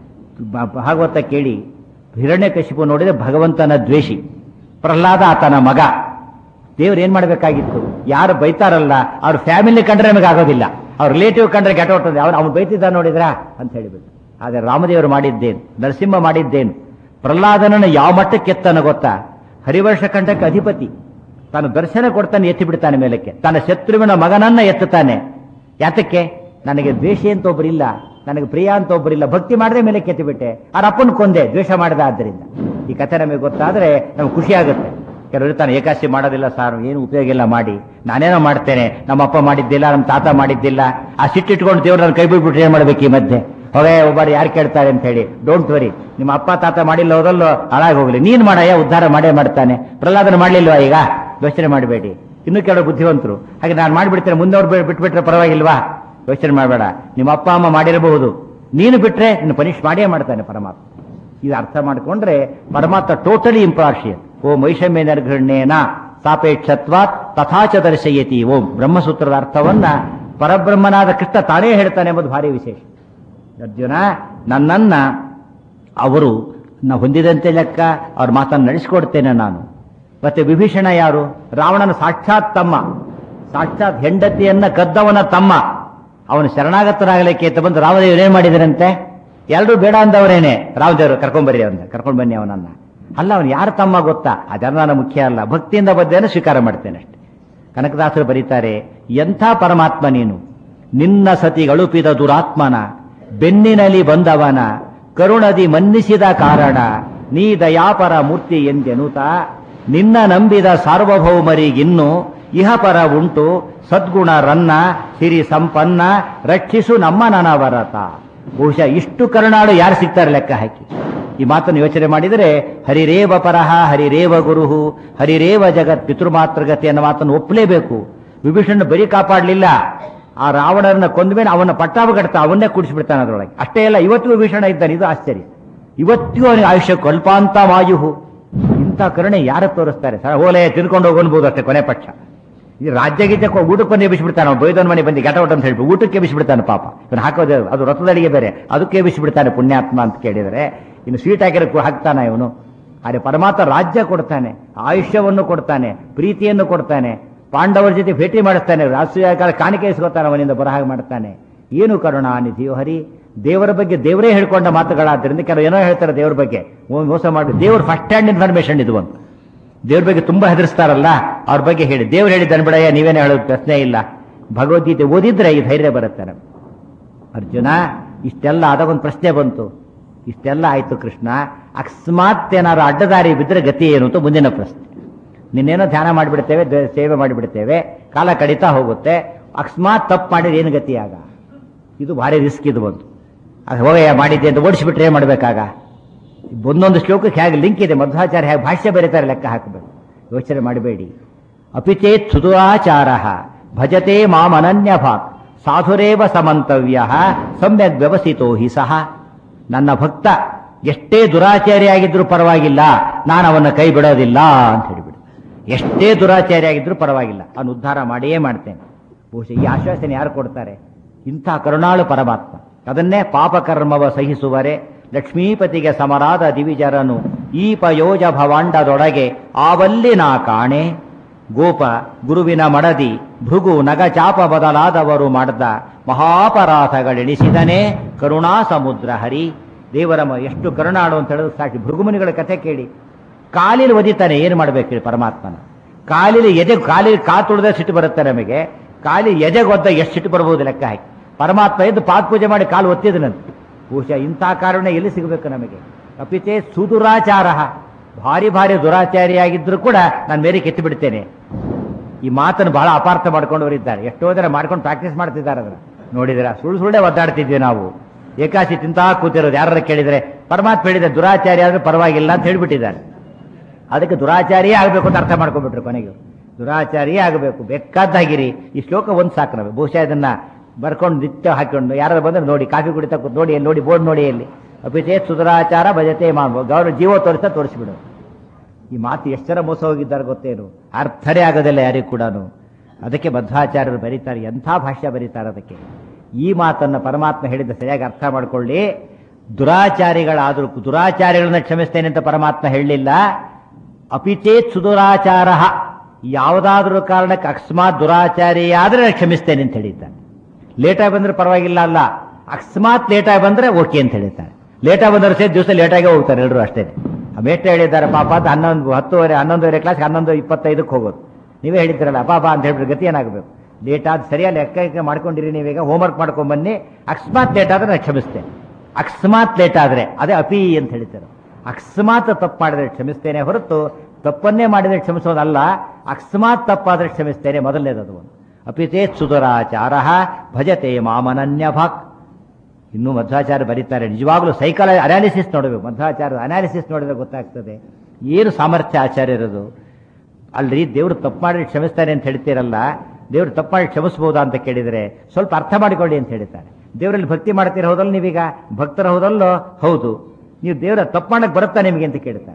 ಬ- ಭಾಗವತ ಕೇಳಿ ಹಿರಣ್ಯಕಶಿಪು ನೋಡಿದ್ರೆ ಭಗವಂತನ ದ್ವೇಷಿ ಪ್ರಹ್ಲಾದ ಆತನ ಮಗ ದೇವ್ರು ಏನ್ ಮಾಡಬೇಕಾಗಿತ್ತು ಯಾರು ಬೈತಾರಲ್ಲ ಅವ್ರ ಫ್ಯಾಮಿಲಿ ಕಂಡ್ರೆ ನಮಗೆ ಆಗೋದಿಲ್ಲ ಅವ್ರ ರಿಲೇಟಿವ್ ಕಂಡ್ರೆ ಗೆಟ ಹೊಟ್ಟದೆ ಅವ್ನು ಅವ್ನು ಬೈತಿದ್ದ ನೋಡಿದ್ರಾ ಅಂತ ಹೇಳಿಬಿಟ್ಟು ಆದರೆ ರಾಮದೇವರು ಮಾಡಿದ್ದೇನು ನರಸಿಂಹ ಮಾಡಿದ್ದೇನು ಪ್ರಹ್ಲಾದನನ್ನು ಯಾವ ಮಟ್ಟಕ್ಕೆ ಎತ್ತನ ಗೊತ್ತಾ ಹರಿವರ್ಷ ಕಂಠಕ್ಕೆ ಅಧಿಪತಿ ತಾನು ದರ್ಶನ ಕೊಡ್ತಾನೆ ಎತ್ತಿ ಬಿಡ್ತಾನೆ ಮೇಲಕ್ಕೆ ತನ್ನ ಶತ್ರುವಿನ ಮಗನನ್ನ ಎತ್ತುತ್ತಾನೆ ಯಾತಕ್ಕೆ ನನಗೆ ದ್ವೇಷ ಅಂತ ಒಬ್ಬರಿಲ್ಲ ನನಗೆ ಪ್ರಿಯ ಅಂತ ಒಬ್ಬರಿಲ್ಲ ಭಕ್ತಿ ಮಾಡದೆ ಮೇಲೆ ಕೆತ್ತಿಬಿಟ್ಟೆ ಅವ್ರ ಅಪ್ಪನ ಕೊಂದೆ ದ್ವೇಷ ಮಾಡದ ಆದ್ದರಿಂದ ಈ ಕಥೆ ನಮಗೆ ಗೊತ್ತಾದ್ರೆ ನಮ್ಗೆ ಖುಷಿ ಆಗುತ್ತೆ ಕೆಲವರು ಇರ್ತಾನೆ ಏಕಾಶಿ ಮಾಡೋದಿಲ್ಲ ಸಾರ್ ಏನು ಉಪಯೋಗ ಇಲ್ಲ ಮಾಡಿ ನಾನೇನೋ ಮಾಡ್ತೇನೆ ನಮ್ಮ ಅಪ್ಪ ಮಾಡಿದ್ದಿಲ್ಲ ನಮ್ಮ ತಾತ ಮಾಡಿದ್ದಿಲ್ಲ ಆ ಸಿಟ್ಟಿಟ್ಕೊಂಡು ದೇವ್ರು ನನ್ನ ಕೈ ಬಿಟ್ಬಿಟ್ರೆ ಏನ್ ಮಾಡ್ಬೇಕು ಈ ಮಧ್ಯೆ ಹೊಗೆ ಒಬ್ಬರು ಯಾರು ಕೇಳ್ತಾರೆ ಅಂತ ಹೇಳಿ ಡೋಂಟ್ ವರಿ ನಿಮ್ಮ ಅಪ್ಪ ತಾತ ಮಾಡಿಲ್ಲ ಹೋದಲ್ಲೋ ಹಾಳಾಗಿ ಹೋಗ್ಲಿ ನೀನ್ ಮಾಡಯ್ಯ ಉದ್ಧಾರ ಮಾಡೇ ಮಾಡ್ತಾನೆ ಪ್ರಹ್ಲಾದನ ಮಾಡ್ಲಿಲ್ವಾ ಈಗ ಯೋಚನೆ ಮಾಡಬೇಡಿ ಇನ್ನು ಕೆಲವು ಬುದ್ಧಿವಂತರು ಹಾಗೆ ನಾನು ಮಾಡಿಬಿಡ್ತೇನೆ ಮುಂದವ್ರು ಬಿ- ಬಿಟ್ಬಿಟ್ರೆ ಪರವಾಗಿಲ್ವಾ ಯೋಚನೆ ಮಾಡಬೇಡ ನಿಮ್ಮ ಅಪ್ಪ ಅಮ್ಮ ಮಾಡಿರಬಹುದು ನೀನು ಬಿಟ್ರೆ ನಿನ್ನ ಪನಿಷ್ ಮಾಡೇ ಮಾಡ್ತಾನೆ ಪರಮಾತ್ಮ ಇದು ಅರ್ಥ ಮಾಡಿಕೊಂಡ್ರೆ ಪರಮಾತ್ಮ ಟೋಟಲಿ ಇಂಪಾರ್ಷಿಯಲ್ ಓ ಮೈಷಮ್ಯ ನಿರ್ಘಣ್ಣೇನ ಸಾಪೇಕ್ಷತ್ವಾತ್ ತಥಾಚ ದರ್ಶಯತಿ ಓಂ ಬ್ರಹ್ಮಸೂತ್ರದ ಅರ್ಥವನ್ನ ಪರಬ್ರಹ್ಮನಾದ ಕೃಷ್ಣ ತಾನೇ ಹೇಳ್ತಾನೆ ಎಂಬುದು ಭಾರಿ ವಿಶೇಷ ಅರ್ಜುನ ನನ್ನನ್ನ ಅವರು ನಾ ಹೊಂದಿದಂತೆ ಲೆಕ್ಕ ಅವ್ರ ಮಾತನ್ನು ನಡೆಸಿಕೊಡ್ತೇನೆ ನಾನು ಮತ್ತೆ ವಿಭೀಷಣ ಯಾರು ರಾವಣನ ಸಾಕ್ಷಾತ್ ತಮ್ಮ ಸಾಕ್ಷಾತ್ ಹೆಂಡತಿಯನ್ನ ಕದ್ದವನ ತಮ್ಮ ಅವನು ಶರಣಾಗತರಾಗಲಿಕ್ಕೆ ಅಂತ ಬಂದು ರಾಮದೇವರು ಏನ್ ಮಾಡಿದರಂತೆ ಎಲ್ಲರೂ ಬೇಡ ಅಂದವರೇನೆ ರಾಮದೇವರು ಕರ್ಕೊಂಬರ್ರಿ ಅವನ್ನ ಕರ್ಕೊಂಡ್ ಬನ್ನಿ ಅವನನ್ನ ಅಲ್ಲ ಅವನು ಯಾರ ತಮ್ಮ ಗೊತ್ತಾ ಅದೆಲ್ಲ ನನ್ನ ಮುಖ್ಯ ಅಲ್ಲ ಭಕ್ತಿಯಿಂದ ಬದ್ದೇನೆ ಸ್ವೀಕಾರ ಮಾಡ್ತೇನೆ ಅಷ್ಟೆ ಕನಕದಾಸರು ಬರೀತಾರೆ ಎಂಥ ಪರಮಾತ್ಮ ನೀನು ನಿನ್ನ ಸತಿಗಳುಪಿದ ದುರಾತ್ಮನ ಬೆನ್ನಿನಲ್ಲಿ ಬಂದವನ ಕರುಣದಿ ಮನ್ನಿಸಿದ ಕಾರಣ ನೀ ದಯಾಪರ ಮೂರ್ತಿ ಎಂದೆನುತ ನಿನ್ನ ನಂಬಿದ ಸಾರ್ವಭೌಮರಿಗಿನ್ನು ಇಹಪರ ಉಂಟು ಸದ್ಗುಣ ರನ್ನ ಸಿರಿ ಸಂಪನ್ನ ರಕ್ಷಿಸು ನಮ್ಮ ನನವರತ ಬಹುಶಃ ಇಷ್ಟು ಕರುಣಾಳು ಯಾರು ಸಿಗ್ತಾರೆ ಲೆಕ್ಕ ಹಾಕಿ ಈ ಮಾತನ್ನು ಯೋಚನೆ ಮಾಡಿದರೆ ಹರಿರೇವ ಪರಹ ಹರಿರೇವ ಗುರುಹು ಹರಿರೇವ ಜಗತ್ ಪಿತೃಮಾತೃಗತಿ ಅನ್ನೋ ಮಾತನ್ನು ಒಪ್ಪಲೇಬೇಕು ವಿಭೀಷಣ ಬರೀ ಕಾಪಾಡಲಿಲ್ಲ ಆ ರಾವಣರನ್ನ ಕೊಂದ ಮೇಲೆ ಅವನ ಪಟ್ಟಾಪಗಡ್ತ ಅವನ್ನೇ ಕೂಡಿಸ್ಬಿಡ್ತಾನೆ ಅದರೊಳಗೆ ಅಷ್ಟೇ ಅಲ್ಲ ಇವತ್ತಿಗೂ ವಿಭೀಷಣ ಇದ್ದಾನೆ ಇದು ಆಶ್ಚರ್ಯ ಇವತ್ತಿಗೂ ಅವನಿಗೆ ಆಯುಷ್ಯ ಕಲ್ಪಾಂತ ವಾಯುಹು ಇಂಥ ಕರುಣೆ ಯಾರು ತೋರಿಸ್ತಾರೆ ಸರ್ ಹೋಲೆ ತಿನ್ಕೊಂಡು ಹೋಗನ್ಬೋದು ಅಷ್ಟೇ ಕೊನೆ ಪಕ್ಷ ಈ ರಾಜ್ಯ ಗೀಜ ಊಟಕ್ಕೆ ಬಂದು ಎಬ್ಬಿಸ್ಬಿಡ್ತಾನೆ ಅವ್ನು ಬೈದವನ ಮನೆ ಬಂದು ಗೆಟ ಅಂತ ಹೇಳ್ಬಿಟ್ಟು ಊಟಕ್ಕೆ ಎಬ್ಬಿಸ್ಬಿಡ್ತಾನೆ ಪಾಪ ಇವನು ಹಾಕೋದು ಅದು ರಥದ ಅಡಿಗೆ ಬೇರೆ ಅದಕ್ಕೆ ಎಬ್ಬಿಸ್ಬಿಡ್ತಾನೆ ಪುಣ್ಯಾತ್ಮ ಅಂತ ಕೇಳಿದರೆ ಇನ್ನು ಸ್ವೀಟ್ ಹಾಕಿರಕ್ಕೂ ಹಾಕ್ತಾನ ಇವನು ಆದರೆ ಪರಮಾತ್ಮ ರಾಜ್ಯ ಕೊಡ್ತಾನೆ ಆಯುಷ್ಯವನ್ನು ಕೊಡ್ತಾನೆ ಪ್ರೀತಿಯನ್ನು ಕೊಡ್ತಾನೆ ಪಾಂಡವರ ಜೊತೆ ಭೇಟಿ ಮಾಡಿಸ್ತಾನೆ ರಾಷ್ಟ್ರೀಯ ಕಾಲ ಕಾಣಿಕೆ ಇಸ್ಕೊತಾನೆ ಅವನಿಂದ ಬರಹಾಗೆ ಮಾಡ್ತಾನೆ ಏನು ಕರುಣಾನಿಧಿಯೋ ಹರಿ ದೇವರ ಬಗ್ಗೆ ದೇವರೇ ಹೇಳ್ಕೊಂಡ ಮಾತುಗಳಾದ್ರಿಂದ ಕೆಲವು ಏನೋ ಹೇಳ್ತಾರೆ ದೇವರ ಬಗ್ಗೆ ಮೋ- ಮೋಸ ಮಾಡಿ ದೇವ್ರ ಫಸ್ಟ್ ಹ್ಯಾಂಡ್ ಇನ್ಫಾರ್ಮೇಶನ್ ಇದು ಒಂದು ದೇವ್ರ ಬಗ್ಗೆ ತುಂಬಾ ಹೆದರ್ಸ್ತಾರಲ್ಲ ಅವ್ರ ಬಗ್ಗೆ ಹೇಳಿ ದೇವ್ರು ಹೇಳಿದ್ದಾನೆ ಬಿಡಯ್ಯ ನೀವೇನೇ ಹೇಳೋದು ಪ್ರಶ್ನೆ ಇಲ್ಲ ಭಗವದ್ಗೀತೆ ಓದಿದ್ರೆ ಈ ಧೈರ್ಯ ಬರುತ್ತೆ ನಮ್ಗೆ ಅರ್ಜುನ ಇಷ್ಟೆಲ್ಲ ಅದಕ್ಕೊಂದು ಪ್ರಶ್ನೆ ಬಂತು ಇಷ್ಟೆಲ್ಲ ಆಯ್ತು ಕೃಷ್ಣ ಅಕಸ್ಮಾತ್ ಏನಾದ್ರು ಅಡ್ಡದಾರಿ ಬಿದ್ದರೆ ಗತಿ ಏನು ಅಂತ ಮುಂದಿನ ಪ್ರಶ್ನೆ ನಿನ್ನೇನೋ ಧ್ಯಾನ ಮಾಡಿಬಿಡ್ತೇವೆ ದೇ- ಸೇವೆ ಮಾಡಿಬಿಡ್ತೇವೆ ಕಾಲ ಕಡಿತಾ ಹೋಗುತ್ತೆ ಅಕಸ್ಮಾತ್ ತಪ್ಪು ಮಾಡಿದ್ರೆ ಏನು ಗತಿ ಆಗ ಇದು ಭಾರಿ ರಿಸ್ಕ್ ಇದು ಬಂತು ಅದು ಹೋಗಯ್ಯ ಮಾಡಿದ್ದೆ ಅಂತ ಓಡಿಸ್ಬಿಟ್ರೆ ಏನು ಮಾಡಬೇಕಾಗ ಒಂದೊಂದು ಶ್ಲೋಕಕ್ಕೆ ಹೇಗೆ ಲಿಂಕ್ ಇದೆ ಮಧ್ವಾಚಾರ್ಯ ಹೇಗೆ ಭಾಷ್ಯ ಬರೀತಾರೆ ಲೆಕ್ಕ ಹಾಕಬೇಕು ಯೋಚನೆ ಮಾಡಬೇಡಿ ಅಪಿಚೇತ್ ಸುದುರಾಚಾರ ಭಜತೆ ಮಾಂ ಅನನ್ಯ ಭಾಕ್ ಸಾಧುರೇವ ಸಮಂತವ್ಯ ಸಮ್ಯಕ್ ವ್ಯವಸಿತೋ ಹಿ ಸಹ ನನ್ನ ಭಕ್ತ ಎಷ್ಟೇ ದುರಾಚಾರಿಯಾಗಿದ್ರೂ ಪರವಾಗಿಲ್ಲ ನಾನು ಅವನ ಕೈ ಬಿಡೋದಿಲ್ಲ ಅಂತ ಹೇಳಿಬಿಡು ಎಷ್ಟೇ ದುರಾಚಾರಿಯಾಗಿದ್ರೂ ಪರವಾಗಿಲ್ಲ ಅವನು ಉದ್ಧಾರ ಮಾಡಿಯೇ ಮಾಡ್ತೇನೆ ಬಹುಶಃ ಈ ಆಶ್ವಾಸನೆ ಯಾರು ಕೊಡ್ತಾರೆ ಇಂಥ ಕರುಣಾಳು ಪರಮಾತ್ಮ ಅದನ್ನೇ ಪಾಪಕರ್ಮವ ಸಹಿಸುವರೆ ಲಕ್ಷ್ಮೀಪತಿಗೆ ಸಮರಾದ ದಿವಿಜರನು ಈ ಪಯೋಜ ಭವಾಂಡದೊಳಗೆ ಆವಲ್ಲಿ ನಾ ಕಾಣೆ ಗೋಪ ಗುರುವಿನ ಮಡದಿ ಭೃಗು ನಗಚಾಪ ಬದಲಾದವರು ಮಾಡಿದ ಮಹಾಪರಾಧಗಳೆಣಿಸಿದನೇ ಕರುಣಾ ಸಮುದ್ರ ಹರಿ ದೇವರ ಮ- ಎಷ್ಟು ಕರುಣಾಳು ಅಂತ ಹೇಳಿದ್ರೆ ಸಾಕ್ಷಿ ಭೃಗುಮುನಿಗಳ ಕಥೆ ಕೇಳಿ ಕಾಲಿಲ್ ಒದಿತಾನೆ ಏನು ಮಾಡ್ಬೇಕು ಹೇಳಿ ಪರಮಾತ್ಮನ ಕಾಲಿಲಿ ಎದೆ ಕಾಲಿൽ ಕಾ ತುಳಿದ ಸಿಟ್ಟು ಬರುತ್ತೆ ನಮಗೆ ಕಾಲಿ ಎದೆಗೊದ್ದ ಎಷ್ಟು ಸಿಟ್ಟು ಬರ್ಬೋದು ಲೆಕ್ಕ ಹಾಕಿ ಪರಮಾತ್ಮ ಎದ್ದು ಪಾದ ಪೂಜೆ ಮಾಡಿ ಕಾಲು ಒತ್ತಿದನಂತೆ ಬಹುಶಃ ಇಂಥ ಕಾರಣ ಎಲ್ಲಿ ಸಿಗಬೇಕು ನಮಗೆ ಅಪಿತೇ ಸುದುರಾಚಾರ ಭಾರಿ ಭಾರಿ ದುರಾಚಾರಿಯಾಗಿದ್ರೂ ಕೂಡ ನಾನು ಮೇರೆ ಕೆತ್ತು ಬಿಡ್ತೇನೆ ಈ ಮಾತನ್ನು ಬಹಳ ಅಪಾರ್ಥ ಮಾಡ್ಕೊಂಡವರಿದ್ದಾರೆ ಎಷ್ಟೋ ಜನ ಮಾಡ್ಕೊಂಡು ಪ್ರಾಕ್ಟೀಸ್ ಮಾಡ್ತಿದ್ದಾರೆ ಅದನ್ನ ನೋಡಿದ್ರ ಸುಳ್ಳು ಸುಳ್ಳೆ ಒದ್ದಾಡ್ತಿದ್ವಿ ನಾವು ಏಕಾಶಿ ತಿಂತಾ ಕೂತಿರೋದು ಯಾರು ಕೇಳಿದ್ರೆ ಪರಮಾತ್ಮ ಹೇಳಿದ ದುರಾಚಾರಿ ಆದ್ರೆ ಪರವಾಗಿಲ್ಲ ಅಂತ ಹೇಳ್ಬಿಟ್ಟಿದ್ದಾರೆ ಅದಕ್ಕೆ ದುರಾಚಾರಿಯೇ ಆಗಬೇಕು ಅಂತ ಅರ್ಥ ಮಾಡ್ಕೊಂಡ್ಬಿಟ್ರು ಕೊನೆಗೆ ದುರಾಚಾರಿಯೇ ಆಗಬೇಕು ಬೇಕಾದ್ದಾಗಿರಿ ಈ ಶ್ಲೋಕ ಒಂದು ಸಾಕು ನಾವು ಬಹುಶಃ ಇದನ್ನ ಬರ್ಕೊಂಡು ನಿತ್ಯ ಹಾಕೊಂಡು ಯಾರು ಬಂದ್ರೆ ನೋಡಿ ಕಾಫಿ ಕುಡಿತಾ ಕೂತ್ ನೋಡಿ ಎಲ್ಲಿ ನೋಡಿ ಬೋರ್ಡ್ ನೋಡಿ ಎಲ್ಲಿ ಅಪಿತೇ ಸುದುರಾಚಾರ ಭಜತೆ ಮಾನ್ಬೋದು ಗೌರವ ಜೀವ ತೋರಿಸ್ತಾ ತೋರಿಸ್ಬಿಡು ಈ ಮಾತು ಎಷ್ಟು ಜನ ಮೋಸ ಹೋಗಿದ್ದಾರೆ ಗೊತ್ತೇನು ಅರ್ಥನೇ ಆಗೋದಿಲ್ಲ ಯಾರಿಗೂ ಕೂಡ ಅದಕ್ಕೆ ಮಧ್ವಾಚಾರ್ಯರು ಬರೀತಾರೆ ಎಂಥ ಭಾಷ್ಯ ಬರೀತಾರೆ ಅದಕ್ಕೆ ಈ ಮಾತನ್ನ ಪರಮಾತ್ಮ ಹೇಳಿದ ಸರಿಯಾಗಿ ಅರ್ಥ ಮಾಡ್ಕೊಳ್ಳಿ ದುರಾಚಾರಿಗಳಾದರೂ ದುರಾಚಾರಿಗಳನ್ನ ಕ್ಷಮಿಸ್ತೇನೆ ಅಂತ ಪರಮಾತ್ಮ ಹೇಳಲಿಲ್ಲ ಅಪಿಚೇತ್ ಸುದುರಾಚಾರ ಯಾವುದಾದ್ರೂ ಕಾರಣಕ್ಕೆ ಅಕಸ್ಮಾತ್ ದುರಾಚಾರಿ ಆದ್ರೆ ನಾನು ಕ್ಷಮಿಸ್ತೇನೆ ಅಂತ ಹೇಳಿದ್ದಾನೆ ಲೇಟಾಗಿ ಬಂದ್ರೆ ಪರವಾಗಿಲ್ಲ ಅಲ್ಲ ಅಕಸ್ಮಾತ್ ಲೇಟಾಗಿ ಬಂದ್ರೆ ಓಕೆ ಅಂತ ಹೇಳಿದ್ದಾರೆ ಲೇಟಾಗಿ ಬಂದ್ರೆ ಸೇರಿ ದಿವಸ ಲೇಟಾಗಿ ಹೋಗ್ತಾರೆ ಎಲ್ಲರೂ ಅಷ್ಟೇ ಆ ಮೇಟ್ಟ ಹೇಳಿದ್ದಾರೆ ಪಾಪ ಅಂತ ಹನ್ನೊಂದು ಹತ್ತುವರೆ ಹನ್ನೊಂದುವರೆ ಕ್ಲಾಸ್ ಹನ್ನೊಂದು ಇಪ್ಪತ್ತೈದಕ್ಕೆ ಹೋಗೋದು ನೀವೇ ಹೇಳಿದ್ರಲ್ಲ ಪಾಪ ಅಂತ ಹೇಳ್ಬಿಟ್ಟು ಗತಿ ಏನಾಗಬೇಕು ಲೇಟ್ ಆದ ಸರಿಯಾಗಿ ಲೆಕ್ಕ ಗಿಕ್ಕ ಮಾಡ್ಕೊಂಡಿರಿ ನೀವೀಗ ಹೋಮ್ವರ್ಕ್ ಮಾಡ್ಕೊಂಡ್ ಬನ್ನಿ ಅಕಸ್ಮಾತ್ ಲೇಟ್ ಆದ್ರೆ ನಾನು ಕ್ಷಮಿಸ್ತೇನೆ ಅಕಸ್ಮಾತ್ ಲೇಟ್ ಆದ್ರೆ ಅದೇ ಅಪಿ ಅಂತ ಹೇಳ್ತಾರೆ ಅಕಸ್ಮಾತ್ ತಪ್ಪು ಮಾಡಿದ್ರೆ ಕ್ಷಮಿಸ್ತೇನೆ ಹೊರತು ತಪ್ಪನ್ನೇ ಮಾಡಿದ್ರೆ ಕ್ಷಮಿಸೋದಲ್ಲ ಅಕಸ್ಮಾತ್ ತಪ್ಪಾದ್ರೆ ಕ್ಷಮಿಸ್ತೇನೆ ಮೊದಲನೇದು ಅದು ಒಂದು ಅಪಿತೇ ಸುಧರಾಚಾರ ಭಜತೆ ಮಾಮನನ್ಯ ಭಾಕ್ ಇನ್ನು ಮಧ್ವಾಚಾರ್ಯ ಬರೀತಾರೆ ನಿಜವಾಗ್ಲೂ ಸೈಕಾಲಜಿ ಅನಾಲಿಸಿಸ್ ನೋಡಬೇಕು ಮಧ್ವಾಚಾರ್ಯ ಅನಾಲಿಸಿಸ್ ನೋಡಿದ್ರೆ ಗೊತ್ತಾಗ್ತದೆ ಏನು ಸಾಮರ್ಥ್ಯ ಆಚಾರ್ಯರದು ಅಲ್ರಿ ದೇವ್ರು ತಪ್ಪು ಮಾಡಿ ಕ್ಷಮಿಸ್ತಾನೆ ಅಂತ ಹೇಳ್ತೀರಲ್ಲ ದೇವ್ರು ತಪ್ಪು ಮಾಡಿ ಕ್ಷಮಿಸ್ಬೋದಾ ಅಂತ ಕೇಳಿದರೆ ಸ್ವಲ್ಪ ಅರ್ಥ ಮಾಡಿಕೊಳ್ಳಿ ಅಂತ ಹೇಳ್ತಾರೆ ದೇವರಲ್ಲಿ ಭಕ್ತಿ ಮಾಡ್ತೀರ ಹೌದಲ್ಲ ನೀವೀಗ ಭಕ್ತರ ಹೌದಲ್ಲೋ ಹೌದು ನೀವು ದೇವರ ತಪ್ಪು ಮಾಡಕ್ ಬರುತ್ತಾ ನಿಮಗೆ ಅಂತ ಕೇಳ್ತಾರೆ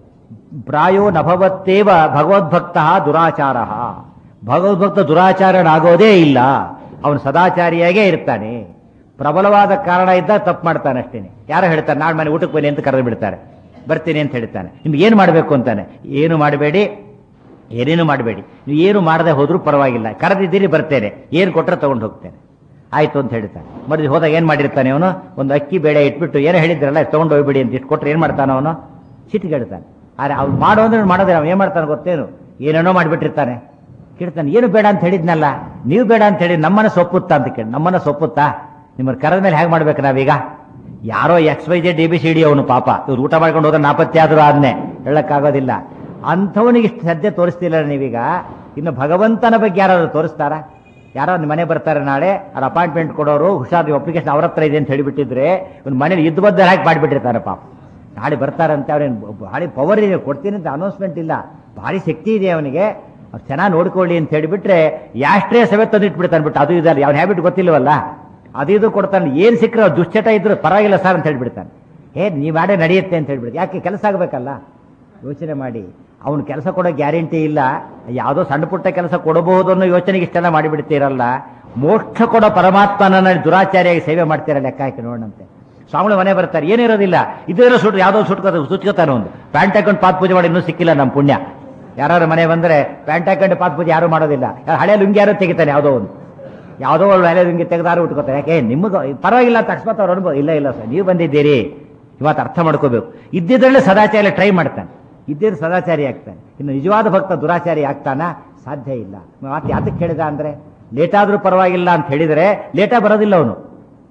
ಪ್ರಾಯೋ ನಭವತ್ತೇವ ಭಗವದ್ಭಕ್ತ ದುರಾಚಾರ ಭಗವದ್ಭಕ್ತ ದುರಾಚಾರನಾಗೋದೇ ಇಲ್ಲ ಅವನು ಸದಾಚಾರಿಯಾಗೇ ಇರ್ತಾನೆ ಪ್ರಬಲವಾದ ಕಾರಣ ಇದ್ದ ತಪ್ಪು ಮಾಡ್ತಾನೆ ಅಷ್ಟೇನೆ ಯಾರೋ ಹೇಳ್ತಾರೆ ನಾಳೆ ಮನೆ ಊಟಕ್ಕೆ ಬನ್ನಿ ಅಂತ ಕರೆದು ಬಿಡ್ತಾರೆ ಬರ್ತೀನಿ ಅಂತ ಹೇಳ್ತಾನೆ ನಿಮ್ಗೆ ಏನು ಮಾಡಬೇಕು ಅಂತಾನೆ ಏನು ಮಾಡಬೇಡಿ ಏನೇನು ಮಾಡಬೇಡಿ ನೀವು ಏನು ಮಾಡದೆ ಹೋದ್ರೂ ಪರವಾಗಿಲ್ಲ ಕರೆದಿದ್ದೀರಿ ಬರ್ತೇನೆ ಏನು ಕೊಟ್ಟರೆ ತಗೊಂಡು ಹೋಗ್ತೇನೆ ಆಯ್ತು ಅಂತ ಹೇಳ್ತಾನೆ ಮರುದಿ ಹೋದಾಗ ಏನು ಮಾಡಿರ್ತಾನೆ ಅವನು ಒಂದು ಅಕ್ಕಿ ಬೇಳೆ ಇಟ್ಬಿಟ್ಟು ಏನೋ ಹೇಳಿದ್ರಲ್ಲ ತಗೊಂಡು ಹೋಗ್ಬಿಡಿ ಅಂತ ಇಟ್ಟು ಕೊಟ್ರೆ ಏನು ಮಾಡ್ತಾನೆ ಅವನು ಸಿಟ್ಟಿಗೆಡ್ತಾನೆ ಆದ್ರೆ ಅವ್ನು ಮಾಡೋ ಅಂದ್ರೆ ಮಾಡೋದ್ರೆ ಅವ್ನು ಏನು ಮಾಡ್ತಾನೆ ಗೊತ್ತೇನು ಏನೇನೋ ಮಾಡಿಬಿಟ್ಟಿರ್ತಾನೆ ಕೇಳ್ತಾನೆ ಏನು ಬೇಡ ಅಂತ ಹೇಳಿದ್ನಲ್ಲ ನೀವು ಬೇಡ ಅಂತ ಹೇಳಿ ನಮ್ಮನ್ನ ಸೊಪ್ಪುತ್ತಾ ಅಂತ ಕೇಳಿ ನಮ್ಮನ್ನ ಸೊಪ್ಪುತ್ತಾ ನಿಮ್ಮನ್ನ ಕರೆದ ಮೇಲೆ ಹೇಗೆ ಮಾಡ್ಬೇಕು ನಾವೀಗ ಯಾರೋ X Y J D B C D ಅವನು ಪಾಪ ಇವ್ರು ಊಟ ಮಾಡ್ಕೊಂಡು ಹೋದ್ರೆ ನಾಪತ್ತೆ ಆದ್ರೂ ಆದ್ನೆ ಹೇಳಕ್ಕಾಗೋದಿಲ್ಲ ಅಂಥವನಿಗೆ ಇಷ್ಟು ಸದ್ಯ ತೋರಿಸ್ತಿಲ್ಲ ನೀವೀಗ ಇನ್ನು ಭಗವಂತನ ಬಗ್ಗೆ ಯಾರಾದ್ರು ತೋರಿಸ್ತಾರಾ ಯಾರೋ ನಿಮ್ಮ ಮನೆ ಬರ್ತಾರೆ ನಾಳೆ ಅವ್ರ ಅಪಾಯಿಂಟ್ಮೆಂಟ್ ಕೊಡೋರು ಹುಷಾರ್ ಅಪ್ಲಿಕೇಶನ್ ಅವ್ರ ಹತ್ರ ಇದೆ ಅಂತ ಹೇಳಿಬಿಟ್ಟಿದ್ರೆ ಒಂದು ಮನೇಲಿ ಇದ್ದು ಬದ್ದ ಹಾಕಿ ಮಾಡಿಬಿಟ್ಟಿರ್ತಾರೆ ಪಾಪ ನಾಳೆ ಬರ್ತಾರಂತೆ ಅವ್ರೇನು ಭಾರಿ ಪವರ್ ಇದೆ ಕೊಡ್ತೀನಿ ಅಂತ ಅನೌನ್ಸ್ಮೆಂಟ್ ಇಲ್ಲ ಭಾರಿ ಶಕ್ತಿ ಇದೆ ಅವನಿಗೆ ಅವ್ರು ಚೆನ್ನಾಗಿ ನೋಡ್ಕೊಳ್ಳಿ ಅಂತ ಹೇಳಿಬಿಟ್ರೆ ಯಾಷ್ಟ್ರೇ ಸಭೆ ತಂದಿಟ್ಬಿಡ್ತಾನೆ ಬಿಟ್ಟು ಅದು ಇದಲ್ಲ ಅವ್ನ ಹ್ಯಾಬಿಟ್ ಗೊತ್ತಿಲ್ವಲ್ಲ ಅದು ಇದು ಕೊಡ್ತಾನೆ ಏನು ಸಿಕ್ಕರೆ ದುಶ್ಚಟ ಇದ್ರು ಪರವಾಗಿಲ್ಲ ಸರ್ ಅಂತ ಹೇಳ್ಬಿಡ್ತಾನೆ ಏ ನೀವು ಮಾಡೇ ನಡೆಯುತ್ತೆ ಅಂತ ಹೇಳ್ಬಿಡ್ತು ಯಾಕೆ ಕೆಲಸ ಆಗಬೇಕಲ್ಲ ಯೋಚನೆ ಮಾಡಿ ಅವನು ಕೆಲಸ ಕೊಡೋ ಗ್ಯಾರಂಟಿ ಇಲ್ಲ ಯಾವುದೋ ಸಣ್ಣ ಪುಟ್ಟ ಕೆಲಸ ಕೊಡಬಹುದು ಅನ್ನೋ ಯೋಚನೆಗೆ ಇಷ್ಟೆಲ್ಲ ಮಾಡಿಬಿಡ್ತೀರಲ್ಲ ಮೋಕ್ಷ ಕೊಡೋ ಪರಮಾತ್ಮನ ದುರಾಚಾರಿಯಾಗಿ ಸೇವೆ ಮಾಡ್ತೀರ ಲೆಕ್ಕ ಹಾಕಿ ನೋಡಂತೆ ಸ್ವಾಮಿಗಳು ಮನೆ ಬರ್ತಾರೆ ಏನಿರೋದಿಲ್ಲ ಇದೇನೋ ಸುಟ್ಟು ಯಾವುದೋ ಸುಟ್ಕೋ ಸುಚ್ಕೋತಾನೆ ಒಂದು ಪ್ಯಾಂಟ್ ಹಾಕೊಂಡು ಪಾತ್ ಪೂಜೆ ಮಾಡಿ ಇನ್ನೂ ಸಿಕ್ಕಿಲ್ಲ ನಮ್ಮ ಪುಣ್ಯ ಯಾರು ಮನೆ ಬಂದರೆ ಪ್ಯಾಂಟ್ ಹಾಕೊಂಡು ಪಾತ್ ಪೂಜೆ ಯಾರು ಮಾಡೋದಿಲ್ಲ ಹಳೆ ಲುಂಗಿ ಯಾರೋ ತೆಗಿತಾನೆ ಯಾವುದೋ ಒಂದು ಯಾವುದೋ ಒಂದು ಹಳೆ ಲುಂಗಿ ತೆಗೆದಾರು ಉಟ್ಕೋತಾರೆ ಯಾಕೆ ನಿಮಗೆ ಪರವಾಗಿಲ್ಲ ಅಂತ ಅಕಸ್ಮಾತ್ ಅವ್ರು ಅನುಭವ ಇಲ್ಲ ಇಲ್ಲ ಸರ್ ನೀವು ಬಂದಿದ್ದೀರಿ ಇವತ್ತು ಅರ್ಥ ಮಾಡ್ಕೋಬೇಕು ಇದ್ದಿದ್ರಲ್ಲೇ ಸದಾಚಾರಿ ಟ್ರೈ ಮಾಡ್ತಾನೆ ಇದ್ದಿದ್ರೆ ಸದಾಚಾರಿ ಆಗ್ತಾನೆ ಇನ್ನು ನಿಜವಾದ ಭಕ್ತ ದುರಾಚಾರಿ ಆಗ್ತಾನ ಸಾಧ್ಯ ಇಲ್ಲ ಮಾತು ಯಾತಕ್ಕೆ ಹೇಳಿದ ಅಂದ್ರೆ ಲೇಟ್ ಆದ್ರೂ ಪರವಾಗಿಲ್ಲ ಅಂತ ಹೇಳಿದರೆ ಲೇಟಾಗಿ ಬರೋದಿಲ್ಲ ಅವನು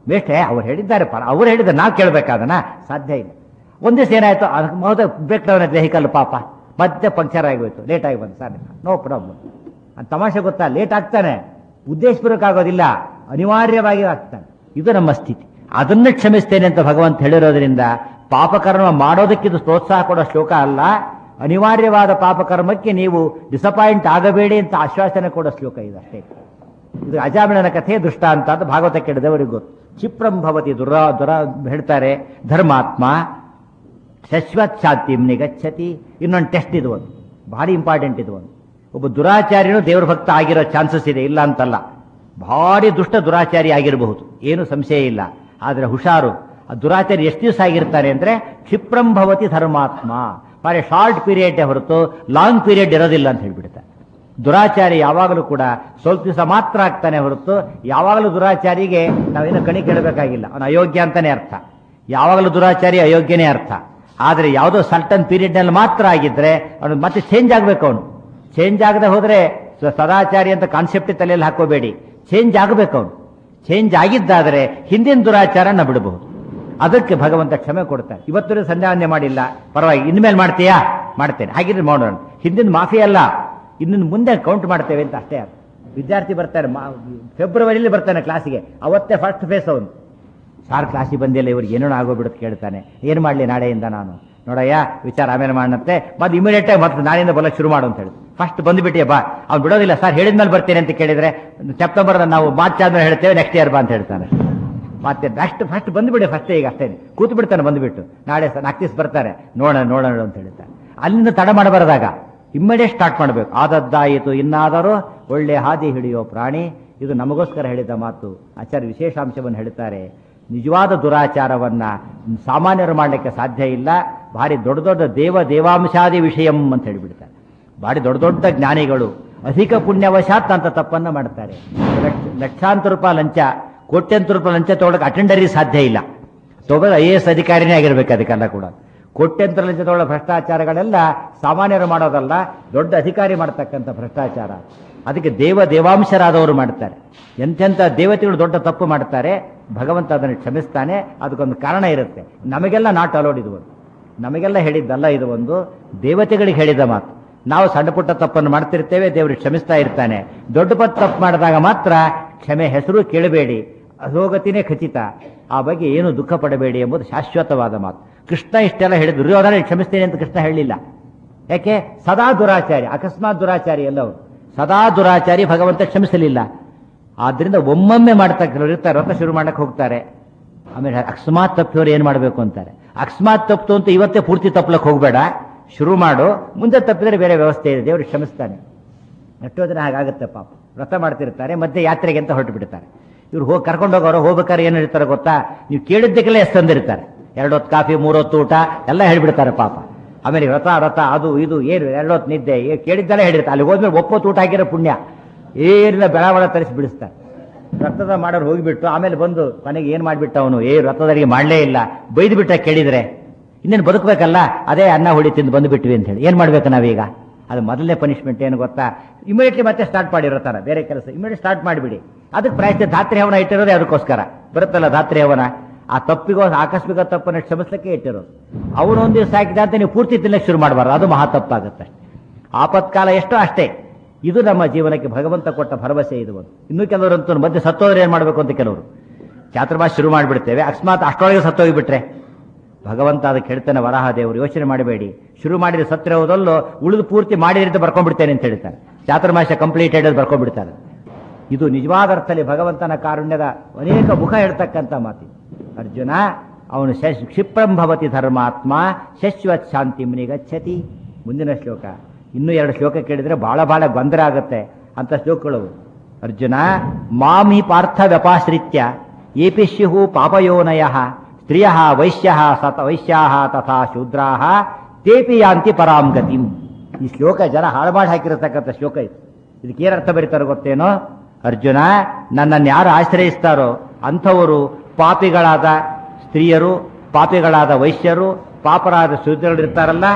ಬೇಷ್ಟೇ ಅವ್ರು ಹೇಳಿದ್ದಾರೆ ಪರ ಅವ್ರು ಹೇಳಿದ್ದಾರೆ ನಾವು ಕೇಳಬೇಕಾದನ ಸಾಧ್ಯ ಇಲ್ಲ ಒಂದ್ ದಿವಸ ಏನಾಯ್ತು ಅದಕ್ಕೆ ಮೊದಲ ಬ್ರೇಕ್ ಡೌನ್ ಆಯ್ತು ವೆಹಿಕಲ್ ಪಾಪ ಮತ್ತೆ ಪಂಕ್ಚರ್ ಆಗೋಯ್ತು ಲೇಟ್ ಆಗಿ ಬಂದು ಸರ್ ನೋ ಪ್ರಾಬ್ಲಮ್ ಅದು ತಮಾಷೆ ಗೊತ್ತಾ ಲೇಟ್ ಆಗ್ತಾನೆ ಉದ್ದೇಶಪೂರ್ವಕ್ಕಾಗೋದಿಲ್ಲ ಅನಿವಾರ್ಯವಾಗಿ ಆಗ್ತಾನೆ ಇದು ನಮ್ಮ ಸ್ಥಿತಿ ಅದನ್ನು ಕ್ಷಮಿಸ್ತೇನೆ ಅಂತ ಭಗವಂತ ಹೇಳಿರೋದ್ರಿಂದ ಪಾಪಕರ್ಮ ಮಾಡೋದಕ್ಕಿದು ಪ್ರೋತ್ಸಾಹ ಕೊಡೋ ಶ್ಲೋಕ ಅಲ್ಲ ಅನಿವಾರ್ಯವಾದ ಪಾಪಕರ್ಮಕ್ಕೆ ನೀವು ಡಿಸಪಾಯಿಂಟ್ ಆಗಬೇಡಿ ಅಂತ ಆಶ್ವಾಸನೆ ಕೊಡೋ ಶ್ಲೋಕ ಇದು ಅಷ್ಟೇ ಇದು ಅಜಾಮಿಳನ ಕಥೆ ದೃಷ್ಟಾಂತ ಅಂತ ಭಾಗವತ ಕೇಳಿದವರಿಗೆ ಗೊತ್ತು ಕ್ಷಿಪ್ರಂ ಭವತಿ ದುರ ದುರ ಹೇಳ್ತಾರೆ ಧರ್ಮಾತ್ಮ ಶಶ್ವತ್ ಶಾಂತಿಂ ನಿಗಚ್ಚತಿ ಇನ್ನೊಂದು ಟೆಸ್ಟ್ ಇದು ಒಂದು ಭಾರಿ ಇಂಪಾರ್ಟೆಂಟ್ ಇದು ಒಂದು ಒಬ್ಬ ದುರಾಚಾರ್ಯನು ದೇವ್ರ ಭಕ್ತ ಆಗಿರೋ ಚಾನ್ಸಸ್ ಇದೆ ಇಲ್ಲ ಅಂತಲ್ಲ ಭಾರಿ ದುಷ್ಟ ದುರಾಚಾರಿ ಆಗಿರಬಹುದು ಏನು ಸಂಶಯ ಇಲ್ಲ ಆದ್ರೆ ಹುಷಾರು ಆ ದುರಾಚಾರಿ ಎಷ್ಟು ದಿವಸ ಆಗಿರ್ತಾರೆ ಅಂದ್ರೆ ಕ್ಷಿಪ್ರಂ ಭವತಿ ಧರ್ಮಾತ್ಮ ಭಾರಿ ಶಾರ್ಟ್ ಪೀರಿಯಡ್ ಹೊರತು ಲಾಂಗ್ ಪೀರಿಯಡ್ ಇರೋದಿಲ್ಲ ಅಂತ ಹೇಳ್ಬಿಡ್ತಾರೆ ದುರಾಚಾರಿ ಯಾವಾಗಲೂ ಕೂಡ ಸ್ವಲ್ಪ ದಿವಸ ಮಾತ್ರ ಆಗ್ತಾನೆ ಹೊರತು ಯಾವಾಗಲೂ ದುರಾಚಾರಿಗೆ ನಾವೇನು ಕಣಿ ಕೇಳಬೇಕಾಗಿಲ್ಲ ಅವನು ಅಯೋಗ್ಯ ಅಂತಾನೆ ಅರ್ಥ ಯಾವಾಗಲೂ ದುರಾಚಾರಿ ಅಯೋಗ್ಯನೇ ಅರ್ಥ ಆದರೆ ಯಾವುದೋ ಸರ್ಟನ್ ಪೀರಿಯಡ್ನಲ್ಲಿ ಮಾತ್ರ ಆಗಿದ್ರೆ ಅವನು ಮತ್ತೆ ಚೇಂಜ್ ಆಗಬೇಕು ಅವನು ಚೇಂಜ್ ಆಗದೆ ಹೋದ್ರೆ ಸ- ಸದಾಚಾರಿ ಅಂತ ಕಾನ್ಸೆಪ್ಟ್ ತಲೆಯಲ್ಲಿ ಹಾಕೋಬೇಡಿ ಚೇಂಜ್ ಆಗಬೇಕು ಅವನು ಚೇಂಜ್ ಆಗಿದ್ದಾದರೆ ಹಿಂದಿನ ದುರಾಚಾರನ ಬಿಡಬಹುದು ಅದಕ್ಕೆ ಭಗವಂತ ಕ್ಷಮೆ ಕೊಡ್ತಾನೆ ಇವತ್ತು ಸಂಧ್ಯಾವಂದನೆ ಮಾಡಿಲ್ಲ ಪರವಾಗಿ ಇನ್ಮೇಲೆ ಮಾಡ್ತೀಯಾ ಮಾಡ್ತೇನೆ ಹಾಗಿದ್ರೆ ಮಾಡೋಣ ಹಿಂದಿನ ಮಾಫಿ ಅಲ್ಲ ಇನ್ನು ಮುಂದೆ ಕೌಂಟ್ ಮಾಡ್ತೇವೆ ಅಂತ ಅಷ್ಟೇ ಅರ್ಥ ವಿದ್ಯಾರ್ಥಿ ಬರ್ತಾರೆ ಮಾ- ಫೆಬ್ರವರಿಲಿ ಬರ್ತಾನೆ ಕ್ಲಾಸಿಗೆ ಅವತ್ತೇ ಫಸ್ಟ್ ಫೇಸ್ ಅವನು ಸಾರ್ ಕ್ಲಾಸಿಗೆ ಬಂದಿಲ್ಲ ಇವ್ರಿಗೆ ಏನೋ ಆಗೋಗ್ಬಿಡುತ್ತೆ ಕೇಳ್ತಾನೆ ಏನು ಮಾಡಲಿ ನಾಳೆಯಿಂದ ನಾನು ನೋಡಯ್ಯ ವಿಚಾರ ಆಮೇಲೆ ಮಾಡಂತೆ ಮತ್ತೆ ಇಮಿಡಿಯೇಟ್ ಆಗಿ ಮತ್ತೆ ನಾಳೆಯಿಂದ ಬರಕ್ಕೆ ಶುರು ಮಾಡು ಅಂತ ಹೇಳಿ ಫಸ್ಟ್ ಬಂದ್ಬಿಟ್ಟಿಯ ಬಾ ಅವ್ನು ಬಿಡೋದಿಲ್ಲ ಸರ್ ಹೇಳಿದ್ಮೇಲೆ ಬರ್ತೀನಿ ಅಂತ ಕೇಳಿದ್ರೆ ಸೆಪ್ಟೆಂಬರ್ ನಾವು ಮಾರ್ಚ್ ಆದ್ಮೇಲೆ ಹೇಳ್ತೇವೆ ನೆಕ್ಸ್ಟ್ ಇಯರ್ ಬಾ ಅಂತ ಹೇಳ್ತಾನೆ ಮತ್ತೆ ನೆಕ್ಸ್ಟ್ ಫಸ್ಟ್ ಬಂದ್ಬಿಡಿ ಫಸ್ಟ್ ಈಗ ಅಷ್ಟೇ ಕೂತು ಬಿಡ್ತಾನೆ ಬಂದ್ಬಿಟ್ಟು ನಾಳೆ ಸ- ನಾಲ್ಕು ದಿವಸ ಬರ್ತಾರೆ ನೋಡೋಣ ನೋಡೋಣ ಅಂತ ಹೇಳ್ತಾನೆ ಅಲ್ಲಿಂದ ತಡ ಮಾಡಬಾರದಾಗ ಇಮ್ಮಿಡಿಯೇಟ್ ಸ್ಟಾರ್ಟ್ ಮಾಡಬೇಕು ಆದದ್ದಾಯಿತು ಇನ್ನಾದರೂ ಒಳ್ಳೆ ಹಾದಿ ಹಿಡಿಯೋ ಪ್ರಾಣಿ ಇದು ನಮಗೋಸ್ಕರ ಹೇಳಿದ ಮಾತು ಆಚಾರ್ಯ ವಿಶೇಷಾಂಶವನ್ನು ಹೇಳ್ತಾರೆ ನಿಜವಾದ ದುರಾಚಾರವನ್ನ ಸಾಮಾನ್ಯರು ಮಾಡಲಿಕ್ಕೆ ಸಾಧ್ಯ ಇಲ್ಲ ಭಾರಿ ದೊಡ್ಡ ದೊಡ್ಡ ದೇವ ದೇವಾಂಶಾದಿ ವಿಷಯಂ ಅಂತ ಹೇಳಿಬಿಡ್ತಾರೆ ಭಾರಿ ದೊಡ್ಡ ದೊಡ್ಡ ಜ್ಞಾನಿಗಳು ಅಧಿಕ ಪುಣ್ಯವಶಾತ್ ಅಂತ ತಪ್ಪನ್ನ ಮಾಡ್ತಾರೆ ಲಕ್ಷ- ಲಕ್ಷಾಂತರ ರೂಪಾಯಿ ಲಂಚ ಕೋಟ್ಯಂತರ ರೂಪಾಯಿ ಲಂಚ ತಗೊಳಕ್ಕೆ ಅಟೆಂಡರಿ ಸಾಧ್ಯ ಇಲ್ಲ ತಗೊಳ್ಳೋ ಐ ಎ ಎಸ್ ಅಧಿಕಾರಿನೇ ಆಗಿರ್ಬೇಕು ಅದಕ್ಕೆಲ್ಲ ಕೂಡ ಕೋಟ್ಯಂತರ ಲಂಚ ತಗೊಳ್ಳೋ ಭ್ರಷ್ಟಾಚಾರಗಳೆಲ್ಲ ಸಾಮಾನ್ಯರು ಮಾಡೋದಲ್ಲ ದೊಡ್ಡ ಅಧಿಕಾರಿ ಮಾಡ್ತಕ್ಕಂಥ ಭ್ರಷ್ಟಾಚಾರ ಅದಕ್ಕೆ ದೇವ ದೇವಾಂಶರಾದವರು ಮಾಡ್ತಾರೆ ಎಂತೆಂಥ ದೇವತೆಗಳು ದೊಡ್ಡ ತಪ್ಪು ಮಾಡ್ತಾರೆ ಭಗವಂತ ಅದನ್ನು ಕ್ಷಮಿಸ್ತಾನೆ ಅದಕ್ಕೊಂದು ಕಾರಣ ಇರುತ್ತೆ ನಮಗೆಲ್ಲ ನಾಟ್ ಅಲೋಡ್ ಇದು ಒಂದು ನಮಗೆಲ್ಲ ಹೇಳಿದ್ದಲ್ಲ ಇದು ಒಂದು ದೇವತೆಗಳಿಗೆ ಹೇಳಿದ ಮಾತು ನಾವು ಸಣ್ಣ ಪುಟ್ಟ ತಪ್ಪನ್ನು ಮಾಡ್ತಿರ್ತೇವೆ ದೇವರು ಕ್ಷಮಿಸ್ತಾ ಇರ್ತಾನೆ ದೊಡ್ಡ ಪಟ್ಟು ತಪ್ಪು ಮಾಡಿದಾಗ ಮಾತ್ರ ಕ್ಷಮೆ ಹೆಸರು ಕೇಳಬೇಡಿ ಅಧೋಗತಿನೇ ಖಚಿತ ಆ ಬಗ್ಗೆ ಏನು ದುಃಖ ಪಡಬೇಡಿ ಎಂಬುದು ಶಾಶ್ವತವಾದ ಮಾತು ಕೃಷ್ಣ ಇಷ್ಟೆಲ್ಲ ಹೇಳಿದ್ರು ದುರ್ಯೋಧನ ತಿಳಿಸ್ತೇನೆ ಅಂತ ಕೃಷ್ಣ ಹೇಳಿಲ್ಲ ಯಾಕೆ ಸದಾ ದುರಾಚಾರಿ ಅಕಸ್ಮಾತ್ ದುರಾಚಾರಿ ಎಲ್ಲ ಅವರು ಸದಾ ದುರಾಚಾರಿ ಭಗವಂತ ಕ್ಷಮಿಸಲಿಲ್ಲ ಆದ್ರಿಂದ ಒಮ್ಮೊಮ್ಮೆ ಮಾಡ್ತಕ್ಕಂಥವ್ರು ಇರ್ತಾರೆ ಅಂತ ಶುರು ಮಾಡಕ್ಕೆ ಹೋಗ್ತಾರೆ ಆಮೇಲೆ ಅಕಸ್ಮಾತ್ ತಪ್ಪಿಯವ್ರು ಏನ್ ಮಾಡಬೇಕು ಅಂತಾರೆ ಅಕಸ್ಮಾತ್ ತಪ್ಪು ಅಂತ ಇವತ್ತೇ ಪೂರ್ತಿ ತಪ್ಪಲಕ್ಕೆ ಹೋಗಬೇಡ ಶುರು ಮಾಡು ಮುಂದೆ ತಪ್ಪಿದ್ರೆ ಬೇರೆ ವ್ಯವಸ್ಥೆ ಇದೆ ದೇವರು ಕ್ಷಮಿಸ್ತಾನೆ ಎಷ್ಟೋ ಜನ ಹಾಗಾಗುತ್ತೆ ಪಾಪ ವ್ರತ ಮಾಡ್ತಿರ್ತಾರೆ ಮತ್ತೆ ಯಾತ್ರೆಗೆ ಅಂತ ಹೊರಟು ಬಿಡ್ತಾರೆ ಇವ್ರು ಹೋಗಿ ಕರ್ಕೊಂಡು ಹೋಗೋರು ಹೋಗ್ಬೇಕಾದ್ರೆ ಏನು ಹೇಳ್ತಾರೆ ಗೊತ್ತಾ ನೀವು ಕೇಳಿದ್ದಕ್ಕೆಲ್ಲ ಎಷ್ಟು ತಂದಿರ್ತಾರೆ ಎರಡು ಹೊತ್ತು ಕಾಫಿ ಮೂರು ಹೊತ್ತು ಊಟ ಎಲ್ಲ ಹೇಳ್ಬಿಡ್ತಾರೆ ಪಾಪ ಆಮೇಲೆ ವ್ರತ ವ್ರತ ಅದು ಇದು ಏನು ಎರಡು ಹೊತ್ತು ನಿದ್ದೆ ಏ- ಕೇಳಿದ್ದೆಲ್ಲ ಹೇಳಿರ್ತಾರೆ ಅಲ್ಲಿ ಹೋದ್ಮೇಲೆ ಒಪ್ಪತ್ತು ಊಟ ಹಾಕಿರೋ ಪುಣ್ಯ ಏನಿಲ್ಲ ಬೆಳ ಬೆಳ ತರಿಸಿ ಬಿಡಿಸ್ತಾರೆ ರಥದ ಮಾಡೋರು ಹೋಗಿಬಿಟ್ಟು ಆಮೇಲೆ ಬಂದು ಕೊನೆಗೆ ಏನ್ ಮಾಡ್ಬಿಟ್ಟ ಅವನು ಏ ರಥದರಿಗೆ ಮಾಡಲೇ ಇಲ್ಲ ಬೈದು ಬಿಟ್ಟ ಕೇಳಿದ್ರೆ ಇನ್ನೇನು ಬದುಕಬೇಕಲ್ಲ ಅದೇ ಅನ್ನ ಹುಳಿ ತಿಂದು ಬಂದು ಬಿಟ್ವಿ ಅಂತ ಹೇಳಿ ಏನ್ ಮಾಡ್ಬೇಕು ನಾವೀಗ ಅದು ಮೊದಲನೇ ಪನಿಷ್ಮೆಂಟ್ ಏನು ಗೊತ್ತಾ ಇಮಿಡಿಯೇಟ್ಲಿ ಮತ್ತೆ ಸ್ಟಾರ್ಟ್ ಮಾಡಿರ್ತಾರ ಬೇರೆ ಕೆಲಸ ಇಮಿಡಿಯೇಟ್ ಸ್ಟಾರ್ಟ್ ಮಾಡಿಬಿಡಿ ಅದಕ್ಕೆ ಪ್ರಾಯಶ್ಚಿತ್ತ ಧಾತ್ರಿ ಹವನ ಇಟ್ಟಿರೋದೇ ಅದಕ್ಕೋಸ್ಕರ ಬರುತ್ತಲ್ಲ ಧಾತ್ರಿ ಹವನ ಆ ತಪ್ಪಿಗೋ ಆಕಸ್ಮಿಕ ತಪ್ಪನ್ನು ಕ್ಷಮಿಸಲಿಕ್ಕೆ ಇಟ್ಟಿರೋದು ಅವನು ಒಂದು ದಿವಸ ಹಾಕಿದ ಅಂತ ನೀವು ಪೂರ್ತಿ ತಿನ್ನಕ್ಕೆ ಶುರು ಮಾಡಬಾರ್ದು ಅದು ಮಹಾ ತಪ್ಪಾಗುತ್ತೆ ಆಪತ್ಕಾಲ ಎಷ್ಟೋ ಅಷ್ಟೇ ಇದು ನಮ್ಮ ಜೀವನಕ್ಕೆ ಭಗವಂತ ಕೊಟ್ಟ ಭರವಸೆ ಇದು ಒಂದು ಇನ್ನು ಕೆಲವರಂತೂ ಮಧ್ಯೆ ಸತ್ತೋದ್ರೆ ಏನ್ ಮಾಡಬೇಕು ಅಂತ ಕೆಲವರು ಚಾತುರ್ಮಾಸ ಶುರು ಮಾಡಿಬಿಡ್ತೇವೆ ಅಕಸ್ಮಾತ್ ಅಷ್ಟೊಳಗೆ ಸತ್ತೋಗಿಬಿಟ್ರೆ ಭಗವಂತ ಅದಕ್ಕೆ ಹೇಳ್ತಾನೆ ವರಾಹ ದೇವರು ಯೋಚನೆ ಮಾಡಬೇಡಿ ಶುರು ಮಾಡಿದ ಸತ್ತಿರೋದಲ್ಲೂ ಉಳಿದು ಪೂರ್ತಿ ಮಾಡಿದ್ರೆ ಬರ್ಕೊಂಡ್ಬಿಡ್ತೇನೆ ಅಂತ ಹೇಳ್ತಾರೆ ಚಾತುರ್ಮಾಸ ಕಂಪ್ಲೀಟೆಡ್ ಅಂತ ಬರ್ಕೊಂಡ್ಬಿಡ್ತಾರೆ ಇದು ನಿಜವಾದ ಅರ್ಥದಲ್ಲಿ ಭಗವಂತನ ಕಾರುಣ್ಯದ ಅನೇಕ ಮುಖ ಹೇಳ್ತಕ್ಕಂಥ ಮಾತಿ ಅರ್ಜುನ ಅವನು ಶಶ್ ಕ್ಷಿಪ್ರಂ ಭವತಿ ಧರ್ಮಾತ್ಮ ಶಶ್ವತ್ ಶಾಂತಿ ಗಚ್ಚತಿ ಮುಂದಿನ ಶ್ಲೋಕ ಇನ್ನೂ ಎರಡು ಶ್ಲೋಕ ಕೇಳಿದ್ರೆ ಬಹಳ ಬಹಳ ಗೊಂದಲ ಆಗುತ್ತೆ ಅಂತ ಶ್ಲೋಕಗಳು ಅರ್ಜುನ ಮಾಂ ಹಿ ಪಾರ್ಥ ವ್ಯಪಾಶ್ರಿತ್ಯ ಏಪಿ ಸ್ಯು ಪಾಪಯೋನಯ ಸ್ತ್ರಿಯ ವೈಶ್ಯ ಸತ ವೈಶ್ಯಾ ತಥಾ ಶೂದ್ರಾ ತೇಪಿ ಯಾಂತಿ ಪರಾಂ ಗತಿಂ ಈ ಶ್ಲೋಕ ಜನ ಹಾಳು ಮಾಡಿ ಹಾಕಿರತಕ್ಕಂಥ ಶ್ಲೋಕ ಇದು ಇದಕ್ಕೆ ಏನು ಅರ್ಥ ಬರೀತಾರೋ ಗೊತ್ತೇನೋ ಅರ್ಜುನ ನನ್ನನ್ನು ಯಾರು ಆಶ್ರಯಿಸ್ತಾರೋ ಅಂಥವರು ಪಾಪಿಗಳಾದ ಸ್ತ್ರೀಯರು ಪಾಪಿಗಳಾದ ವೈಶ್ಯರು ಪಾಪರಾದ ಶೂದ್ರರು ಇರ್ತಾರಲ್ಲ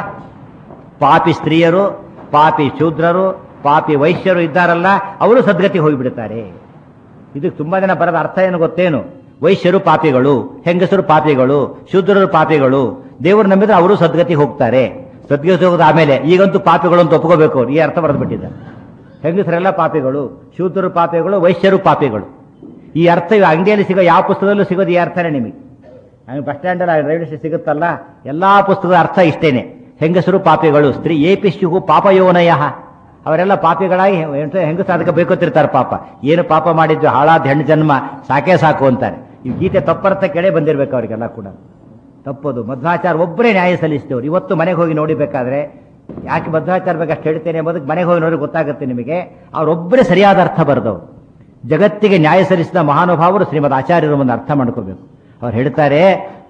ಪಾಪಿ ಸ್ತ್ರೀಯರು ಪಾಪಿ ಶೂದ್ರರು ಪಾಪಿ ವೈಶ್ಯರು ಇದ್ದಾರಲ್ಲ ಅವರು ಸದ್ಗತಿ ಹೋಗಿಬಿಡ್ತಾರೆ ಇದಕ್ಕೆ ತುಂಬಾ ಜನ ಬರದ ಅರ್ಥ ಏನು ಗೊತ್ತೇನು ವೈಶ್ಯರು ಪಾಪಿಗಳು ಹೆಂಗಸರು ಪಾಪಿಗಳು ಶೂದ್ರರು ಪಾಪಿಗಳು ದೇವರು ನಂಬಿದ್ರೆ ಅವರು ಸದ್ಗತಿಗೆ ಹೋಗ್ತಾರೆ ಸದ್ಗತಿ ಹೋಗೋದು ಆಮೇಲೆ ಈಗಂತೂ ಪಾಪಿಗಳು ಅಂತ ಒಪ್ಕೋಬೇಕು ಅವ್ರು. ಈ ಅರ್ಥ ಬರೆದ್ಬಿಟ್ಟಿದ್ದಾರೆ ಹೆಂಗಸರೆಲ್ಲ ಪಾಪಿಗಳು ಶೂದ್ರರು ಪಾಪಿಗಳು ವೈಶ್ಯರು ಪಾಪಿಗಳು ಈ ಅರ್ಥ ಇವಾಗ ಅಂಗಡಿಯಲ್ಲಿ ಸಿಗೋ ಯಾವ ಪುಸ್ತಕದಲ್ಲೂ ಸಿಗೋದು ಈ ಅರ್ಥನೇ ನಿಮಗೆ ಹಂಗೆ ಬಸ್ ಸ್ಟ್ಯಾಂಡಲ್ಲಿ ರೈಲ್ವೆ ಸ್ಟೇಷನ್ ಸಿಗುತ್ತಲ್ಲ ಎಲ್ಲಾ ಪುಸ್ತಕದ ಅರ್ಥ ಇಷ್ಟೇನೆ ಹೆಂಗಸರು ಪಾಪಿಗಳು ಸ್ತ್ರೀ ಏಪಿಶ್ಯು ಪಾಪಯೋನಯ ಅವರೆಲ್ಲ ಪಾಪಿಗಳಾಗಿ ಎಂತ- ಹೆಂಗಸ ಅದಕ್ಕೆ ಬೇಕೋತಿರ್ತಾರೆ ಪಾಪ ಏನು ಪಾಪ ಮಾಡಿದ್ದು ಹಾಳಾದ ಹೆಣ್ಣು ಜನ್ಮ ಸಾಕೇ ಸಾಕು ಅಂತಾರೆ ಈ ಗೀತೆ ತಪ್ಪರ್ಥ ಕೆಡೆ ಬಂದಿರ್ಬೇಕು ಅವರಿಗೆಲ್ಲ ಕೂಡ ತಪ್ಪದು ಮಧ್ವಾಚಾರ ಒಬ್ಬರೇ ನ್ಯಾಯ ಸಲ್ಲಿಸಿದವರು ಇವತ್ತು ಮನೆಗೆ ಹೋಗಿ ನೋಡಿಬೇಕಾದ್ರೆ ಯಾಕೆ ಮಧ್ವಾಚಾರ ಬಗ್ಗೆ ಅಷ್ಟು ಹೇಳ್ತೇನೆ ಎಂಬುದಕ್ಕೆ ಮನೆಗೆ ಹೋಗಿ ನೋಡಿ ಗೊತ್ತಾಗುತ್ತೆ ನಿಮಗೆ ಅವರೊಬ್ಬರೇ ಸರಿಯಾದ ಅರ್ಥ ಬರೆದವರು ಜಗತ್ತಿಗೆ ನ್ಯಾಯ ಸಲ್ಲಿಸಿದ ಮಹಾನುಭಾವರು ಶ್ರೀಮದ್ ಆಚಾರ್ಯರು ಒಂದು ಅರ್ಥ ಮಾಡ್ಕೋಬೇಕು ಅವ್ರು ಹೇಳ್ತಾರೆ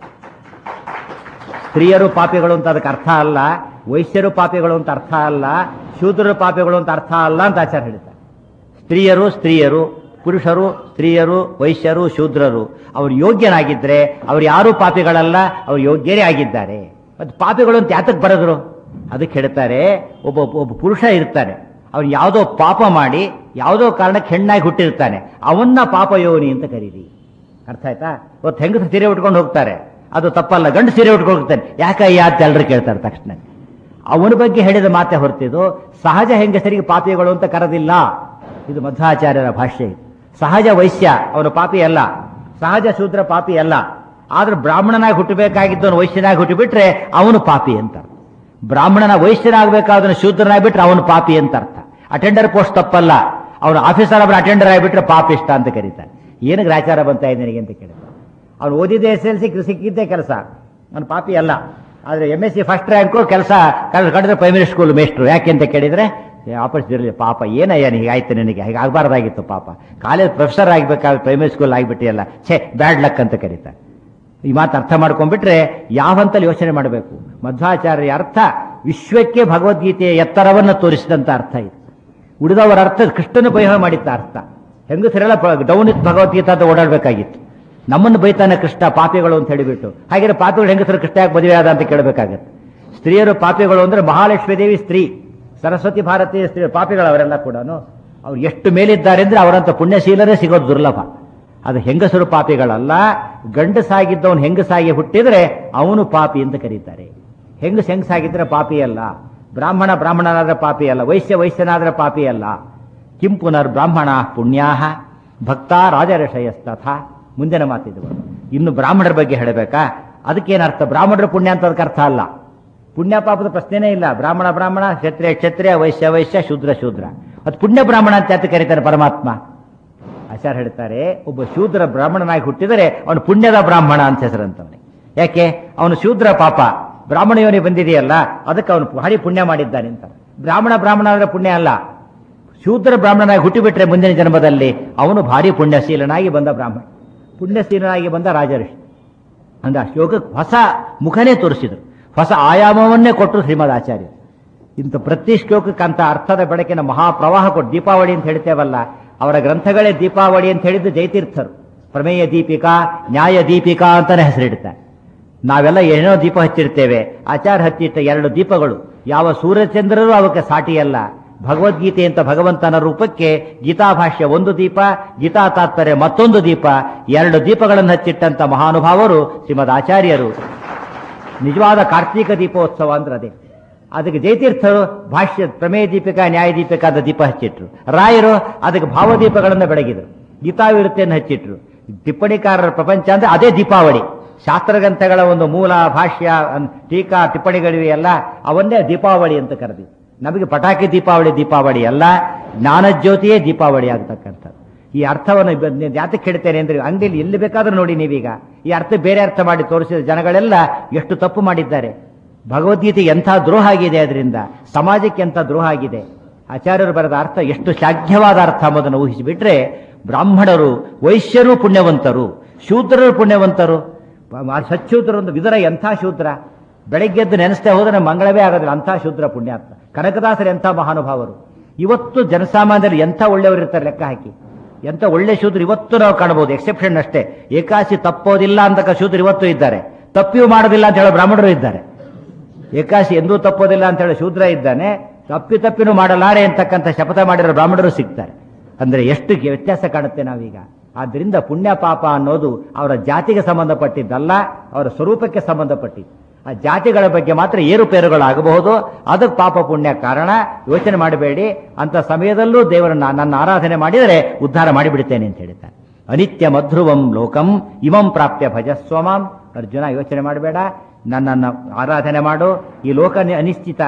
ಸ್ತ್ರೀಯರು ಪಾಪಿಗಳು ಅಂತ ಅದಕ್ಕೆ ಅರ್ಥ ಅಲ್ಲ ವೈಶ್ಯರು ಪಾಪಿಗಳು ಅಂತ ಅರ್ಥ ಅಲ್ಲ ಶೂದ್ರರು ಪಾಪಿಗಳು ಅಂತ ಅರ್ಥ ಅಲ್ಲ ಅಂತ ಆಚಾರ್ಯ ಹೇಳ್ತಾರೆ ಸ್ತ್ರೀಯರು ಸ್ತ್ರೀಯರು ಪುರುಷರು ಸ್ತ್ರೀಯರು ವೈಶ್ಯರು ಶೂದ್ರರು ಅವರು ಯೋಗ್ಯನಾಗಿದ್ರೆ ಅವ್ರು ಯಾರೂ ಪಾಪಿಗಳಲ್ಲ ಅವ್ರು ಯೋಗ್ಯರೇ ಆಗಿದ್ದಾರೆ ಮತ್ತು ಪಾಪಿಗಳು ಅಂತ ಯಾತಕ್ಕೆ ಬರೆದ್ರು ಅದಕ್ಕೆ ಹೇಳ್ತಾರೆ ಒಬ್ಬ ಒಬ್ಬ ಪುರುಷ ಇರ್ತಾನೆ ಅವನು ಯಾವುದೋ ಪಾಪ ಮಾಡಿ ಯಾವುದೋ ಕಾರಣಕ್ಕೆ ಹೆಣ್ಣಾಗಿ ಹುಟ್ಟಿರ್ತಾನೆ ಅವನ್ನ ಪಾಪ ಯೋನಿ ಅಂತ ಕರೀರಿ ಅರ್ಥ ಆಯ್ತಾ ಇವತ್ತು ಹೆಂಗಸ ಸೀರೆ ಉಟ್ಕೊಂಡು ಹೋಗ್ತಾರೆ ಅದು ತಪ್ಪಲ್ಲ ಗಂಡು ಸೀರೆ ಉಟ್ಕೊಂಡು ಹೋಗ್ತಾನೆ ಯಾಕಯ್ಯ ಅಂತ ಎಲ್ಲರೂ ಕೇಳ್ತಾರೆ ತಕ್ಷಣ ಅವನ ಬಗ್ಗೆ ಹೇಳಿದ ಮಾತೆ ಹೊರತಿದ್ದು ಸಹಜ ಹೆಂಗಸರಿಗೆ ಪಾಪಿಗಳು ಅಂತ ಕರೆದಿಲ್ಲ ಇದು ಮಧ್ವಾಚಾರ್ಯರ ಭಾಷ್ಯ ಇದು ಸಹಜ ವೈಶ್ಯ ಅವನು ಪಾಪಿ ಅಲ್ಲ ಸಹಜ ಶೂದ್ರ ಪಾಪಿ ಅಲ್ಲ ಆದ್ರೆ ಬ್ರಾಹ್ಮಣನಾಗಿ ಹುಟ್ಟಬೇಕಾಗಿದ್ದವನು ವೈಶ್ಯನಾಗಿ ಹುಟ್ಟಿಬಿಟ್ರೆ ಅವನು ಪಾಪಿ ಅಂತ ಬ್ರಾಹ್ಮಣನ ವೈಶ್ಯನಾಗಬೇಕಾದವನು ಶೂದ್ರನಾಗಿ ಬಿಟ್ರೆ ಅವನು ಪಾಪಿ ಅಂತ ಅರ್ಥ ಅಟೆಂಡರ್ ಪೋಸ್ಟ್ ತಪ್ಪಲ್ಲ ಅವನು ಆಫೀಸರ್ ಒಬ್ಬರು ಅಟೆಂಡರ್ ಆಗಿಬಿಟ್ರೆ ಪಾಪಿಷ್ಟ ಅಂತ ಕರೀತಾರೆ ಏನು ಗ್ರಾಚಾರ ಬಂತ ಇದೆ ನನಗೆ ಅಂತ ಕೇಳಿದ ಅವನು ಓದಿದ್ದೆ ಎಸ್ ಎಲ್ ಸಿ ಸಿಕ್ಕಿದ್ದೇ ಕೆಲಸ ಅವನು ಪಾಪಿ ಅಲ್ಲ ಆದರೆ M S C first rank ಕೆಲಸ ಕಡಿದ್ರೆ ಪ್ರೈಮರಿ ಸ್ಕೂಲ್ ಮೇಸ್ಟ್ರು ಯಾಕೆ ಅಂತ ಕೇಳಿದ್ರೆ ಆಪರೇಷನ್ ಇರಲಿ ಪಾಪ ಏನಯ್ಯ ಹೀಗೆ ಆಯ್ತು ನಿನಗೆ ಹೀಗೆ ಆಗಬಾರ್ದಾಗಿತ್ತು ಪಾಪ ಕಾಲೇಜ್ ಪ್ರೊಫೆಸರ್ ಆಗಬೇಕಾದ್ರೆ ಪ್ರೈಮರಿ ಸ್ಕೂಲ್ ಆಗಿಬಿಟ್ಟಿಯಲ್ಲ ಛೇ ಬ್ಯಾಡ್ ಲಕ್ ಅಂತ ಕರೀತಾರೆ ಈ ಮಾತು ಅರ್ಥ ಮಾಡ್ಕೊಂಡ್ಬಿಟ್ರೆ ಯಾವ ಹಂತಲ್ಲಿ ಯೋಚನೆ ಮಾಡಬೇಕು ಮಧ್ವಾಚಾರ್ಯ ಅರ್ಥ ವಿಶ್ವಕ್ಕೆ ಭಗವದ್ಗೀತೆಯ ಎತ್ತರವನ್ನು ತೋರಿಸಿದಂತ ಅರ್ಥ ಇದು ಉಳಿದವರ ಅರ್ಥ ಕೃಷ್ಣನ ಬೈಹ ಮಾಡಿದ್ದ ಅರ್ಥ ಹೆಂಗಸರೆಲ್ಲ ಡೌನ್ ಇತ್ತು ಭಗವದ್ಗೀತಾ ಅಂತ ಓಡಾಡಬೇಕಾಗಿತ್ತು ನಮ್ಮನ್ನು ಬೈತಾನೆ ಕೃಷ್ಣ ಪಾಪಿಗಳು ಅಂತ ಹೇಳಿಬಿಟ್ಟು ಹಾಗೆ ಪಾಪಿಗಳು ಹೆಂಗಸರು ಕೃಷ್ಣ ಯಾಕೆ ಮದುವೆ ಆದ ಅಂತ ಕೇಳಬೇಕಾಗತ್ತೆ ಸ್ತ್ರೀಯರು ಪಾಪಿಗಳು ಅಂದ್ರೆ ಮಹಾಲಕ್ಷ್ಮೀ ದೇವಿ ಸ್ತ್ರೀ ಸರಸ್ವತಿ ಭಾರತೀಯ ಸ್ತ್ರೀ ಪಾಪಿಗಳು ಅವರೆಲ್ಲ ಕೂಡ ಅವ್ರು ಎಷ್ಟು ಮೇಲಿದ್ದಾರೆ ಅಂದ್ರೆ ಅವರಂತ ಪುಣ್ಯಶೀಲರೇ ಸಿಗೋದು ದುರ್ಲಭ ಅದು ಹೆಂಗಸರು ಪಾಪಿಗಳಲ್ಲ ಗಂಡಸಾಗಿದ್ದವನು ಹೆಂಗಸಾಗಿ ಹುಟ್ಟಿದ್ರೆ ಅವನು ಪಾಪಿ ಅಂತ ಕರೀತಾರೆ ಹೆಂಗಸ ಹೆಂಗಸಾಗಿದ್ರೆ ಪಾಪಿ ಅಲ್ಲ ಬ್ರಾಹ್ಮಣ ಬ್ರಾಹ್ಮಣನಾದ್ರೆ ಪಾಪಿ ಅಲ್ಲ ವೈಶ್ಯ ವೈಶ್ಯನಾದ್ರೆ ಪಾಪಿ ಅಲ್ಲ ಕಿಂ ಪುನರ್ ಬ್ರಾಹ್ಮಣ ಪುಣ್ಯಾಹ ಭಕ್ತ ರಾಜಋಷಯಸ್ತಥ ಮುಂದಿನ ಮಾತಿದು ಇನ್ನು ಬ್ರಾಹ್ಮಣರ ಬಗ್ಗೆ ಹೇಳಬೇಕಾ ಅದಕ್ಕೇನರ್ಥ ಬ್ರಾಹ್ಮಣರ ಪುಣ್ಯ ಅಂತ ಅದಕ್ಕೆ ಅರ್ಥ ಅಲ್ಲ ಪುಣ್ಯ ಪಾಪದ ಪ್ರಶ್ನೆನೇ ಇಲ್ಲ ಬ್ರಾಹ್ಮಣ ಬ್ರಾಹ್ಮಣ ಕ್ಷತ್ರಿಯ ಕ್ಷತ್ರಿಯ ವೈಶ್ಯ ವೈಶ್ಯ ಶೂದ್ರ ಶೂದ್ರ ಅದು ಪುಣ್ಯ ಬ್ರಾಹ್ಮಣ ಅಂತ ಯಾಕೆ ಕರೀತಾರೆ ಪರಮಾತ್ಮ ಆಚಾರ್ಯ ಹೇಳ್ತಾರೆ ಒಬ್ಬ ಶೂದ್ರ ಬ್ರಾಹ್ಮಣನಾಗಿ ಹುಟ್ಟಿದರೆ ಅವನು ಪುಣ್ಯದ ಬ್ರಾಹ್ಮಣ ಅಂತ ಹೆಸರಂತವನಿಗೆ ಯಾಕೆ ಅವನು ಶೂದ್ರ ಪಾಪ ಬ್ರಾಹ್ಮಣ ಯೋನಿ ಬಂದಿದೆಯಲ್ಲ ಅದಕ್ಕೆ ಅವನು ಭಾರಿ ಪುಣ್ಯ ಮಾಡಿದ್ದಾನೆ ಅಂತ ಬ್ರಾಹ್ಮಣ ಬ್ರಾಹ್ಮಣ ಅಂದ್ರೆ ಪುಣ್ಯ ಅಲ್ಲ ಶೂದ್ರ ಬ್ರಾಹ್ಮಣನಾಗಿ ಹುಟ್ಟಿಬಿಟ್ರೆ ಮುಂದಿನ ಜನ್ಮದಲ್ಲಿ ಅವನು ಭಾರಿ ಪುಣ್ಯಶೀಲನಾಗಿ ಬಂದ ಬ್ರಾಹ್ಮಣ ಪುಣ್ಯಶೀಲನಾಗಿ ಬಂದ ರಾಜಋಷಿ ಅಂದ್ರೆ ಆ ಶ್ಲೋಕಕ್ಕೆ ಹೊಸ ಮುಖನೇ ತೋರಿಸಿದರು ಹೊಸ ಆಯಾಮವನ್ನೇ ಕೊಟ್ಟರು ಶ್ರೀಮದ್ ಆಚಾರ್ಯ ಇಂಥ ಪ್ರತಿ ಶ್ಲೋಕಕ್ಕೆ ಅಂತ ಅರ್ಥದ ಬೆಳಕಿನ ಮಹಾಪ್ರವಾಹ ಕೊಟ್ಟು ದೀಪಾವಳಿ ಅಂತ ಹೇಳ್ತೇವಲ್ಲ ಅವರ ಗ್ರಂಥಗಳೇ ದೀಪಾವಳಿ ಅಂತ ಹೇಳಿದ್ದು ಜೈತೀರ್ಥರು ಪ್ರಮೇಯ ದೀಪಿಕಾ ನ್ಯಾಯ ದೀಪಿಕಾ ಅಂತಾನೆ ಹೆಸರಿಡ್ತಾರೆ ನಾವೆಲ್ಲ ಏನೋ ದೀಪ ಹಚ್ಚಿರ್ತೇವೆ ಆಚಾರ ಹಚ್ಚಿಟ್ಟ ಎರಡು ದೀಪಗಳು ಯಾವ ಸೂರ್ಯಚಂದ್ರರು ಅವಕ್ಕೆ ಸಾಟಿಯಲ್ಲ ಭಗವದ್ಗೀತೆ ಅಂತ ಭಗವಂತನ ರೂಪಕ್ಕೆ ಗೀತಾಭಾಷ್ಯ ಒಂದು ದೀಪ ಗೀತಾ ತಾತ್ಪರ್ಯ ಮತ್ತೊಂದು ದೀಪ ಎರಡು ದೀಪಗಳನ್ನು ಹಚ್ಚಿಟ್ಟಂತ ಮಹಾನುಭಾವರು ಶ್ರೀಮದ್ ಆಚಾರ್ಯರು ನಿಜವಾದ ಕಾರ್ತೀಕ ದೀಪೋತ್ಸವ ಅಂದ್ರೆ ಅದೇ ಅದಕ್ಕೆ ಜಯತೀರ್ಥರು ಭಾಷ್ಯ ಪ್ರಮೇಯ ದೀಪಿಕಾ ನ್ಯಾಯ ದೀಪಿಕಾದ ದೀಪ ಹಚ್ಚಿಟ್ರು ರಾಯರು ಅದಕ್ಕೆ ಭಾವದೀಪಗಳನ್ನು ಬೆಳಗಿದ್ರು ಗೀತಾವಿರುತ್ತೆಯನ್ನು ಹಚ್ಚಿಟ್ರು ಟಿಪ್ಪಣಿಕಾರರ ಪ್ರಪಂಚ ಅಂದ್ರೆ ಅದೇ ದೀಪಾವಳಿ ಶಾಸ್ತ್ರಗ್ರಂಥಗಳ ಒಂದು ಮೂಲ ಭಾಷ್ಯ ಅನ್- ಟೀಕಾ ಟಿಪ್ಪಣಿಗಳಿವೆಯಲ್ಲ ಅವನ್ನೇ ದೀಪಾವಳಿ ಅಂತ ಕರೆದಿ ನಮಗೆ ಪಟಾಕಿ ದೀಪಾವಳಿ ದೀಪಾವಳಿ ಅಲ್ಲ ಜ್ಞಾನಜ್ಯೋತಿಯೇ ದೀಪಾವಳಿ ಆಗ್ತಕ್ಕಂಥದ್ದು ಈ ಅರ್ಥವನ್ನು ಬ- ನೀವ್ ಯಾತಕ್ಕೆ ಹೇಳ್ತೇನೆ ಅಂದ್ರೆ ಅಂಗಡಿಯಲ್ಲಿ ಎಲ್ಲಿ ಬೇಕಾದ್ರೂ ನೋಡಿ ನೀವೀಗ ಈ ಅರ್ಥ ಬೇರೆ ಅರ್ಥ ಮಾಡಿ ತೋರಿಸಿದ ಜನಗಳೆಲ್ಲ ಎಷ್ಟು ತಪ್ಪು ಮಾಡಿದ್ದಾರೆ ಭಗವದ್ಗೀತೆ ಎಂಥ ದ್ರೋಹ ಆಗಿದೆ ಅದರಿಂದ ಸಮಾಜಕ್ಕೆ ಎಂಥ ದ್ರೋಹ ಆಗಿದೆ ಆಚಾರ್ಯರು ಬರೆದ ಅರ್ಥ ಎಷ್ಟು ಶ್ಲಾಘ್ಯವಾದ ಅರ್ಥ ಎಂಬುದನ್ನು ಊಹಿಸಿಬಿಟ್ರೆ ಬ್ರಾಹ್ಮಣರು ವೈಶ್ಯರು ಪುಣ್ಯವಂತರು ಶೂದ್ರರು ಪುಣ್ಯವಂತರು ಮ- ಸಚ್ಶೂದ್ರರೊಂದು ವಿದುರ ಎಂಥ ಶೂದ್ರ ಬೆಳಗ್ಗೆದ್ದು ನೆನೆಸ್ತೇ ಹೋದ್ರೆ ಮಂಗಳವೇ ಆಗೋದಿಲ್ಲ ಅಂಥ ಶೂದ್ರ ಪುಣ್ಯಾತ್ಮ ಕನಕದಾಸರು ಎಂಥ ಮಹಾನುಭಾವರು ಇವತ್ತು ಜನಸಾಮಾನ್ಯರು ಎಂಥ ಒಳ್ಳೆಯವರು ಇರ್ತಾರೆ ಲೆಕ್ಕ ಹಾಕಿ ಎಂಥ ಒಳ್ಳೆ ಶೂದ್ರ ಇವತ್ತು ನಾವು ಕಾಣಬಹುದು ಎಕ್ಸೆಪ್ಷನ್ ಅಷ್ಟೇ ಏಕಾಸಿ ತಪ್ಪೋದಿಲ್ಲ ಅಂತಕ್ಕ ಶೂದ್ರ ಇವತ್ತು ಇದ್ದಾರೆ ತಪ್ಪಿಯೂ ಮಾಡೋದಿಲ್ಲ ಅಂತ ಹೇಳೋ ಬ್ರಾಹ್ಮಣರು ಇದ್ದಾರೆ ಏಕಾಸಿ ಎಂದೂ ತಪ್ಪೋದಿಲ್ಲ ಅಂತ ಹೇಳಿ ಶೂದ್ರ ಇದ್ದಾನೆ ತಪ್ಪಿ ತಪ್ಪಿನೂ ಮಾಡಲಾರೆ ಅಂತಕ್ಕಂಥ ಶಪಥ ಮಾಡಿರೋ ಬ್ರಾಹ್ಮಣರು ಸಿಗ್ತಾರೆ ಅಂದ್ರೆ ಎಷ್ಟು ವ್ಯತ್ಯಾಸ ಕಾಣುತ್ತೆ ನಾವೀಗ ಆದ್ದರಿಂದ ಪುಣ್ಯ ಪಾಪ ಅನ್ನೋದು ಅವರ ಜಾತಿಗೆ ಸಂಬಂಧಪಟ್ಟಿದ್ದಲ್ಲ ಅವರ ಸ್ವರೂಪಕ್ಕೆ ಸಂಬಂಧಪಟ್ಟಿದ್ದು ಆ ಜಾತಿಗಳ ಬಗ್ಗೆ ಮಾತ್ರ ಏರುಪೇರುಗಳಾಗಬಹುದು ಅದಕ್ಕೆ ಪಾಪ ಪುಣ್ಯ ಕಾರಣ ಯೋಚನೆ ಮಾಡಬೇಡಿ ಅಂತ ಸಮಯದಲ್ಲೂ ದೇವರನ್ನ ನನ್ನ ಆರಾಧನೆ ಮಾಡಿದರೆ ಉದ್ಧಾರ ಮಾಡಿಬಿಡ್ತೇನೆ ಅಂತ ಹೇಳ್ತಾನೆ ಅನಿತ್ಯ ಮಧ್ರುವಂ ಲೋಕಂ ಇಮಂ ಪ್ರಾಪ್ಯ ಭಜಸ್ವಮಾಂ ಅರ್ಜುನ ಯೋಚನೆ ಮಾಡಬೇಡ ನನ್ನನ್ನು ಆರಾಧನೆ ಮಾಡು ಈ ಲೋಕ ನಿ- ಅನಿಶ್ಚಿತ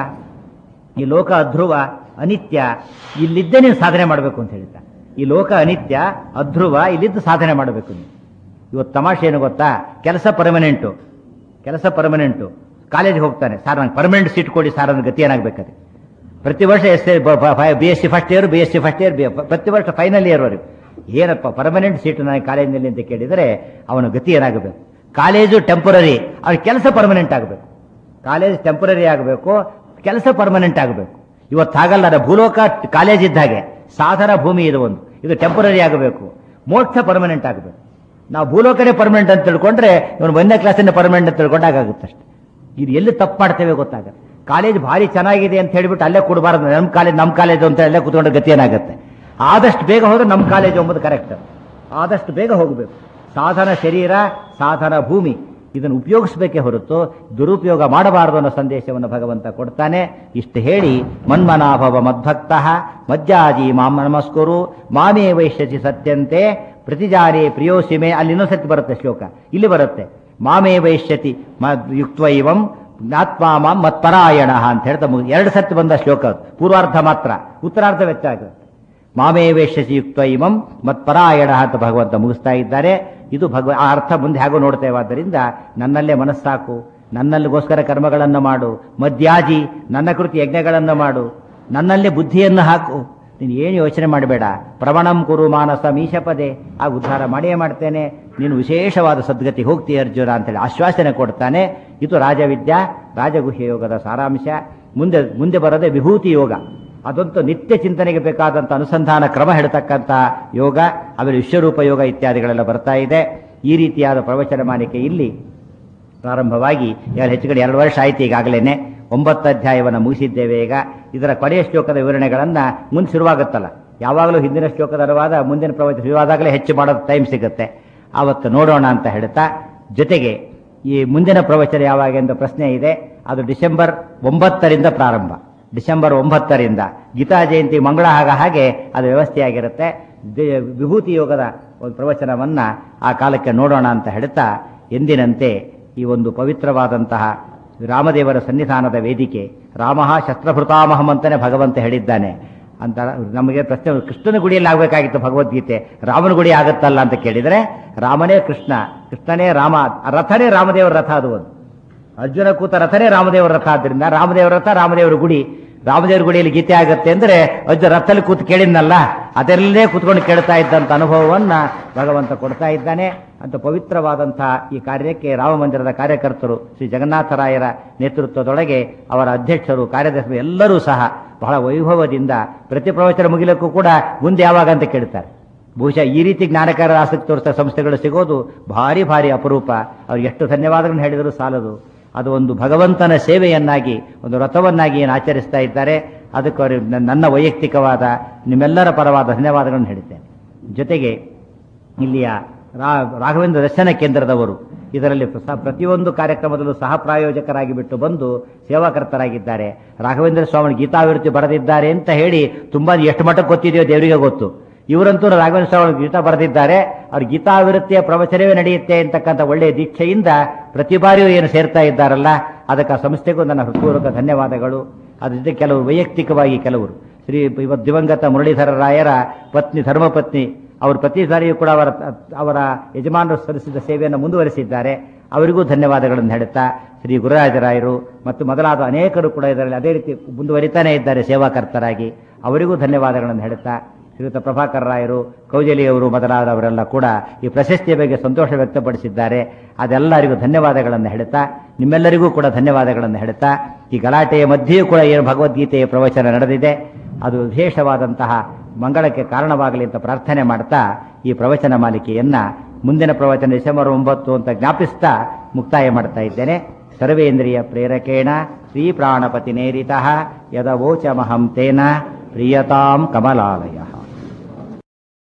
ಈ ಲೋಕ ಅಧ್ರುವ ಅನಿತ್ಯ ಇಲ್ಲಿದ್ದೇ ನೀನು ಸಾಧನೆ ಮಾಡಬೇಕು ಅಂತ ಹೇಳ್ತಾನೆ ಈ ಲೋಕ ಅನಿತ್ಯ ಅಧ್ರುವ ಇಲ್ಲಿದ್ದು ಸಾಧನೆ ಮಾಡಬೇಕು ನೀನು ಇವತ್ತು ತಮಾಷೆ ಏನು ಗೊತ್ತಾ ಕೆಲಸ ಪರ್ಮನೆಂಟು ಕೆಲಸ ಪರ್ಮನೆಂಟು ಕಾಲೇಜಿಗೆ ಹೋಗ್ತಾನೆ ಸರ್ ನಂಗೆ ಪರ್ಮನೆಂಟ್ ಸೀಟ್ ಕೊಡಿ ಸರ್ ನನ್ನ ಗತಿ ಏನಾಗಬೇಕಾದ್ರೆ ಪ್ರತಿ ವರ್ಷ S B S C first year B S C first year ಪ್ರತಿ ವರ್ಷ ಫೈನಲ್ ಇಯರ್ ವರೆಗೂ ಏನಪ್ಪ ಪರ್ಮನೆಂಟ್ ಸೀಟ್ ನನಗೆ ಕಾಲೇಜಿನಲ್ಲಿ ಅಂತ ಕೇಳಿದರೆ ಅವನ ಗತಿ ಏನಾಗಬೇಕು ಕಾಲೇಜು ಟೆಂಪರರಿ ಅವ್ರ ಕೆಲಸ ಪರ್ಮನೆಂಟ್ ಆಗಬೇಕು ಕಾಲೇಜ್ ಟೆಂಪರರಿ ಆಗಬೇಕು ಕೆಲಸ ಪರ್ಮನೆಂಟ್ ಆಗಬೇಕು ಇವತ್ತು ಹಾಗಲ್ಲ ಅದು ಭೂಲೋಕ ಕಾಲೇಜ್ ಇದ್ದ ಹಾಗೆ ಸಾಧನ ಭೂಮಿ ಇದು ಒಂದು ಇದು ಟೆಂಪರರಿ ಆಗಬೇಕು ಮೋಕ್ಷ ಪರ್ಮನೆಂಟ್ ಆಗಬೇಕು ನಾವು ಭೂಲೋಕನೇ ಪರ್ಮನೆಂಟ್ ಅಂತ ತಿಳ್ಕೊಂಡ್ರೆ ಇವನು ಒಂದನೇ ಕ್ಲಾಸನ್ನೇ ಪರ್ಮನೆಂಟ್ ಅಂತ ತಿಳ್ಕೊಂಡಾಗ ಆಗುತ್ತೆ ಅಷ್ಟೇ ಇದು ಎಲ್ಲಿ ತಪ್ಪು ಮಾಡ್ತೇವೆ ಗೊತ್ತಾಗತ್ತೆ ಕಾಲೇಜ್ ಭಾರಿ ಚೆನ್ನಾಗಿದೆ ಅಂತ ಹೇಳ್ಬಿಟ್ಟು ಅಲ್ಲೇ ಕೊಡಬಾರ್ದು ನಮ್ಮ ಕಾಲೇಜ್ ನಮ್ಮ ಕಾಲೇಜು ಅಂತ ಅಲ್ಲೇ ಕೂತ್ಕೊಂಡ್ರೆ ಗತಿ ಏನಾಗುತ್ತೆ ಆದಷ್ಟು ಬೇಗ ಹೋದ್ರೆ ನಮ್ಮ ಕಾಲೇಜು ಎಂಬುದು ಕರೆಕ್ಟ್ ಆದಷ್ಟು ಬೇಗ ಹೋಗಬೇಕು ಸಾಧನ ಶರೀರ ಸಾಧನ ಭೂಮಿ ಇದನ್ನು ಉಪಯೋಗಿಸಬೇಕೇ ಹೊರತು ದುರುಪಯೋಗ ಮಾಡಬಾರದು ಅನ್ನೋ ಸಂದೇಶವನ್ನು ಭಗವಂತ ಕೊಡ್ತಾನೆ ಇಷ್ಟು ಹೇಳಿ ಮನ್ಮನಾಭವ ಮದ್ಭಕ್ತ ಮಜ್ಜಾಜಿ ಮಾಂ ನಮಸ್ಕುರು ಮಾಮೇ ವೈಶ್ಯಸಿ ಸತ್ಯಂತೆ ಪ್ರತಿಜಾರೇ ಪ್ರಿಯೋಸಿಮೆ ಅಲ್ಲಿ ಇನ್ನೊಂದ್ಸತಿ ಬರುತ್ತೆ ಶ್ಲೋಕ ಇಲ್ಲಿ ಬರುತ್ತೆ ಮಾಮೇ ವೈಶ್ಯತಿ ಮ ಯುಕ್ತೈವಂ ಜ್ಞಾತ್ವಾ ಮಾಂ ಮತ್ಪರಾಯಣ ಅಂತ ಹೇಳ್ತಾ ಮುಗಿ ಎರಡು ಸತಿ ಬಂದ ಶ್ಲೋಕ ಅದು. ಪೂರ್ವಾರ್ಧ ಮಾತ್ರ ಉತ್ತರಾರ್ಧ ವೆಚ್ಚ ಆಗುತ್ತೆ ಮಾಮೇ ವೇಶ್ಯಸಿ ಯುಕ್ತ ಇಮಂ ಮತ್ಪರಾಯಣ ಅಂತ ಭಗವಂತ ಮುಗಿಸ್ತಾ ಇದ್ದಾರೆ ಇದು ಭಗವ ಆ ಅರ್ಥ ಮುಂದೆ ಹೇಗೋ ನೋಡ್ತೇವೆ ಆದ್ದರಿಂದ ನನ್ನಲ್ಲೇ ಮನಸ್ಸಾಕು ನನ್ನಲ್ಲಿಗೋಸ್ಕರ ಕರ್ಮಗಳನ್ನು ಮಾಡು ಮದ್ಯಾಜಿ ನನ್ನ ಕೃತಿ ಯಜ್ಞಗಳನ್ನು ಮಾಡು ನನ್ನಲ್ಲೇ ಬುದ್ಧಿಯನ್ನು ಹಾಕು ನೀನು ಏನು ಯೋಚನೆ ಮಾಡಬೇಡ ಪ್ರವಣಂ ಕುರು ಮಾನಸ ಮೀಶಪದೆ ಆ ಉದ್ಧಾರ ಮಾಡಿಯೇ ಮಾಡ್ತೇನೆ ನೀನು ವಿಶೇಷವಾದ ಸದ್ಗತಿ ಹೋಗ್ತೀಯ ಅರ್ಜುನ ಅಂತೇಳಿ ಆಶ್ವಾಸನೆ ಕೊಡ್ತಾನೆ ಇದು ರಾಜವಿದ್ಯಾ ರಾಜಗುಹ್ಯ ಯೋಗದ ಸಾರಾಂಶ ಮುಂದೆ ಮುಂದೆ ಬರೋದೇ ವಿಭೂತಿ ಯೋಗ ಅದಂತೂ ನಿತ್ಯ ಚಿಂತನೆಗೆ ಬೇಕಾದಂಥ ಅನುಸಂಧಾನ ಕ್ರಮ ಹೇಳ್ತಕ್ಕಂಥ ಯೋಗ ಆಮೇಲೆ ವಿಶ್ವರೂಪ ಯೋಗ ಇತ್ಯಾದಿಗಳೆಲ್ಲ ಬರ್ತಾ ಇದೆ ಈ ರೀತಿಯಾದ ಪ್ರವಚನ ಮಾಲಿಕೆ ಇಲ್ಲಿ ಪ್ರಾರಂಭವಾಗಿ ಎರಡು ಹೆಚ್ಚು ಕಡೆ ಎರಡು ವರ್ಷ ಆಯ್ತು ಈಗಾಗಲೇ ಒಂಬತ್ತು ಅಧ್ಯಾಯವನ್ನು ಮುಗಿಸಿದ್ದೇವೆ ಈಗ ಇದರ ಕೊನೆಯ ಶ್ಲೋಕದ ವಿವರಣೆಗಳನ್ನು ಮುಂದೆ ಶುರುವಾಗುತ್ತಲ್ಲ ಯಾವಾಗಲೂ ಹಿಂದಿನ ಶ್ಲೋಕದ ಅನುವಾದ ಮುಂದಿನ ಪ್ರವಚನ ಶುರುವಾದಾಗಲೇ ಹೆಚ್ಚು ಮಾಡೋದು ಟೈಮ್ ಸಿಗುತ್ತೆ ಆವತ್ತು ನೋಡೋಣ ಅಂತ ಹೇಳ್ತಾ ಜೊತೆಗೆ ಈ ಮುಂದಿನ ಪ್ರವಚನ ಯಾವಾಗ ಎಂದು ಪ್ರಶ್ನೆ ಇದೆ ಅದು ಡಿಸೆಂಬರ್ ಒಂಬತ್ತರಿಂದ ಪ್ರಾರಂಭ ಡಿಸೆಂಬರ್ ಒಂಬತ್ತರಿಂದ ಗೀತಾ ಜಯಂತಿ ಮಂಗಳ ಆಗ ಹಾಗೆ ಅದು ವ್ಯವಸ್ಥೆಯಾಗಿರುತ್ತೆ ದೇ- ವಿಭೂತಿ ಯೋಗದ ಒಂದು ಪ್ರವಚನವನ್ನ ಆ ಕಾಲಕ್ಕೆ ನೋಡೋಣ ಅಂತ ಹೇಳ್ತಾ ಎಂದಿನಂತೆ ಈ ಒಂದು ಪವಿತ್ರವಾದಂತಹ ರಾಮದೇವರ ಸನ್ನಿಧಾನದ ವೇದಿಕೆ ರಾಮ ಶಸ್ತ್ರಭೃತಾಮಹಂ ಅಂತಾನೆ ಭಗವಂತ ಹೇಳಿದ್ದಾನೆ ಅಂತ ನಮಗೆ ಪ್ರಶ್ನೆ ಕೃಷ್ಣನ ಗುಡಿಯಲ್ಲಿ ಆಗಬೇಕಾಗಿತ್ತು ಭಗವದ್ಗೀತೆ ರಾಮನ ಗುಡಿ ಆಗುತ್ತಲ್ಲ ಅಂತ ಕೇಳಿದರೆ ರಾಮನೇ ಕೃಷ್ಣ ಕೃಷ್ಣನೇ ರಾಮ ರಥನೇ ರಾಮದೇವರ ರಥ ಅದು ಒಂದು ಅರ್ಜುನ ಕೂತ ರಥನೇ ರಾಮದೇವರ ರಥ ಆದ್ದರಿಂದ ರಾಮದೇವರ ರಥ ರಾಮದೇವರ ಗುಡಿ ರಾಮದೇವರ ಗುಡಿಯಲ್ಲಿ ಗೀತೆ ಆಗುತ್ತೆ ಅಂದ್ರೆ ಅರ್ಜುನ ರಥದಲ್ಲಿ ಕೂತು ಕೇಳಿದ್ನಲ್ಲ ಅದರಲ್ಲೇ ಕೂತ್ಕೊಂಡು ಕೇಳ್ತಾ ಇದ್ದಂತ ಅನುಭವವನ್ನ ಭಗವಂತ ಕೊಡ್ತಾ ಇದ್ದಾನೆ ಅಂತ ಪವಿತ್ರವಾದಂತಹ ಈ ಕಾರ್ಯಕ್ಕೆ ರಾಮ ಮಂದಿರದ ಕಾರ್ಯಕರ್ತರು ಶ್ರೀ ಜಗನ್ನಾಥರಾಯರ ನೇತೃತ್ವದೊಳಗೆ ಅವರ ಅಧ್ಯಕ್ಷರು ಕಾರ್ಯದರ್ಶಿ ಎಲ್ಲರೂ ಸಹ ಬಹಳ ವೈಭವದಿಂದ ಪ್ರತಿ ಪ್ರವಚನ ಮುಗಿಲಕ್ಕೂ ಕೂಡ ಮುಂದೆ ಯಾವಾಗ ಅಂತ ಕೇಳ್ತಾರೆ ಬಹುಶಃ ಈ ರೀತಿ ಜ್ಞಾನಕಾರರ ಆಸಕ್ತಿ ತೋರಿಸಿದ ಸಂಸ್ಥೆಗಳು ಸಿಗೋದು ಭಾರಿ ಭಾರಿ ಅಪರೂಪ ಅವ್ರಿಗೆ ಎಷ್ಟು ಧನ್ಯವಾದಗಳನ್ನು ಹೇಳಿದರೂ ಸಾಲದು ಅದು ಒಂದು ಭಗವಂತನ ಸೇವೆಯನ್ನಾಗಿ ಒಂದು ವ್ರತವನ್ನಾಗಿ ಏನು ಆಚರಿಸ್ತಾ ಇದ್ದಾರೆ ಅದಕ್ಕೆ ಅವರು ನನ್ನ ವೈಯಕ್ತಿಕವಾದ ನಿಮ್ಮೆಲ್ಲರ ಪರವಾದ ಧನ್ಯವಾದಗಳನ್ನು ಹೇಳ್ತೇನೆ ಜೊತೆಗೆ ಇಲ್ಲಿಯ ರಾ- ರಾಘವೇಂದ್ರ ದರ್ಶನ ಕೇಂದ್ರದವರು ಇದರಲ್ಲಿ ಸ- ಪ್ರತಿಯೊಂದು ಕಾರ್ಯಕ್ರಮದಲ್ಲೂ ಸಹ ಪ್ರಾಯೋಜಕರಾಗಿ ಬಿಟ್ಟು ಬಂದು ಸೇವಾಕರ್ತರಾಗಿದ್ದಾರೆ ರಾಘವೇಂದ್ರ ಸ್ವಾಮಿ ಗೀತಾವಿರುತಿ ಬರೆದಿದ್ದಾರೆ ಅಂತ ಹೇಳಿ ತುಂಬಾ ಎಷ್ಟು ಮಟ್ಟಕ್ಕೆ ಗೊತ್ತಿದೆಯೋ ದೇವರಿಗೆ ಗೊತ್ತು ಇವರಂತೂ ರಾಘವೇಂದ್ರ ಸ್ವಾಮಿ ಗೀತಾ ಬರೆದಿದ್ದಾರೆ ಅವ್ರ ಗೀತಾವಿರುತ್ತಿಯ ಪ್ರವಚನವೇ ನಡೆಯುತ್ತೆ ಅಂತಕ್ಕಂಥ ಒಳ್ಳೆಯ ದೀಕ್ಷೆಯಿಂದ ಪ್ರತಿ ಬಾರಿಯೂ ಏನು ಸೇರ್ತಾ ಇದ್ದಾರಲ್ಲ ಅದಕ್ಕೆ ಆ ಸಂಸ್ಥೆಗೂ ನನ್ನ ಹೃತ್ಪೂರ್ವಕ ಧನ್ಯವಾದಗಳು ಅದ್ರ ಜೊತೆ ಕೆಲವು ವೈಯಕ್ತಿಕವಾಗಿ ಕೆಲವರು ಶ್ರೀ ಇವತ್ತು ದಿವಂಗತ ಮುರಳೀಧರ ರಾಯರ ಪತ್ನಿ ಧರ್ಮಪತ್ನಿ ಅವರು ಪ್ರತಿ ಸಾರಿಯೂ ಕೂಡ ಅವರ ಅವರ ಯಜಮಾನರು ಸಲ್ಲಿಸಿದ ಸೇವೆಯನ್ನು ಮುಂದುವರಿಸಿದ್ದಾರೆ ಅವರಿಗೂ ಧನ್ಯವಾದಗಳನ್ನು ಹೇಳುತ್ತಾ ಶ್ರೀ ಗುರುರಾಜರಾಯರು ಮತ್ತು ಮೊದಲಾದ ಅನೇಕರು ಕೂಡ ಇದರಲ್ಲಿ ಅದೇ ರೀತಿ ಮುಂದುವರಿತಾನೇ ಇದ್ದಾರೆ ಸೇವಾಕರ್ತರಾಗಿ ಅವರಿಗೂ ಧನ್ಯವಾದಗಳನ್ನು ಹೇಳುತ್ತಾ ಶ್ರೀಯುತ ಪ್ರಭಾಕರ್ ರಾಯರು ಕೌಜಲಿಯವರು ಮೊದಲಾದವರೆಲ್ಲ ಕೂಡ ಈ ಪ್ರಶಸ್ತಿಯ ಬಗ್ಗೆ ಸಂತೋಷ ವ್ಯಕ್ತಪಡಿಸಿದ್ದಾರೆ ಅದೆಲ್ಲರಿಗೂ ಧನ್ಯವಾದಗಳನ್ನು ಹೇಳುತ್ತಾ ನಿಮ್ಮೆಲ್ಲರಿಗೂ ಕೂಡ ಧನ್ಯವಾದಗಳನ್ನು ಹೇಳುತ್ತಾ ಈ ಗಲಾಟೆಯ ಮಧ್ಯೆಯೂ ಕೂಡ ಏನು ಭಗವದ್ಗೀತೆಯ ಪ್ರವಚನ ನಡೆದಿದೆ ಅದು ವಿಶೇಷವಾದಂತಹ ಮಂಗಳಕ್ಕೆ ಕಾರಣವಾಗಲಿ ಅಂತ ಪ್ರಾರ್ಥನೆ ಮಾಡ್ತಾ ಈ ಪ್ರವಚನ ಮಾಲಿಕೆಯನ್ನ ಮುಂದಿನ ಪ್ರವಚನ ಡಿಸೆಂಬರ್ ಒಂಬತ್ತು ಅಂತ ಜ್ಞಾಪಿಸ್ತಾ ಮುಕ್ತಾಯ ಮಾಡ್ತಾ ಇದ್ದೇನೆ ಸರ್ವೇಂದ್ರಿಯ ಪ್ರೇರಕೇಣ ಶ್ರೀ ಪ್ರಾಣಪತಿ ನೇರಿತ ಯದವೋಚಮಹಂ ತೇನ ಪ್ರಿಯತಾಂ ಕಮಲಾಲಯ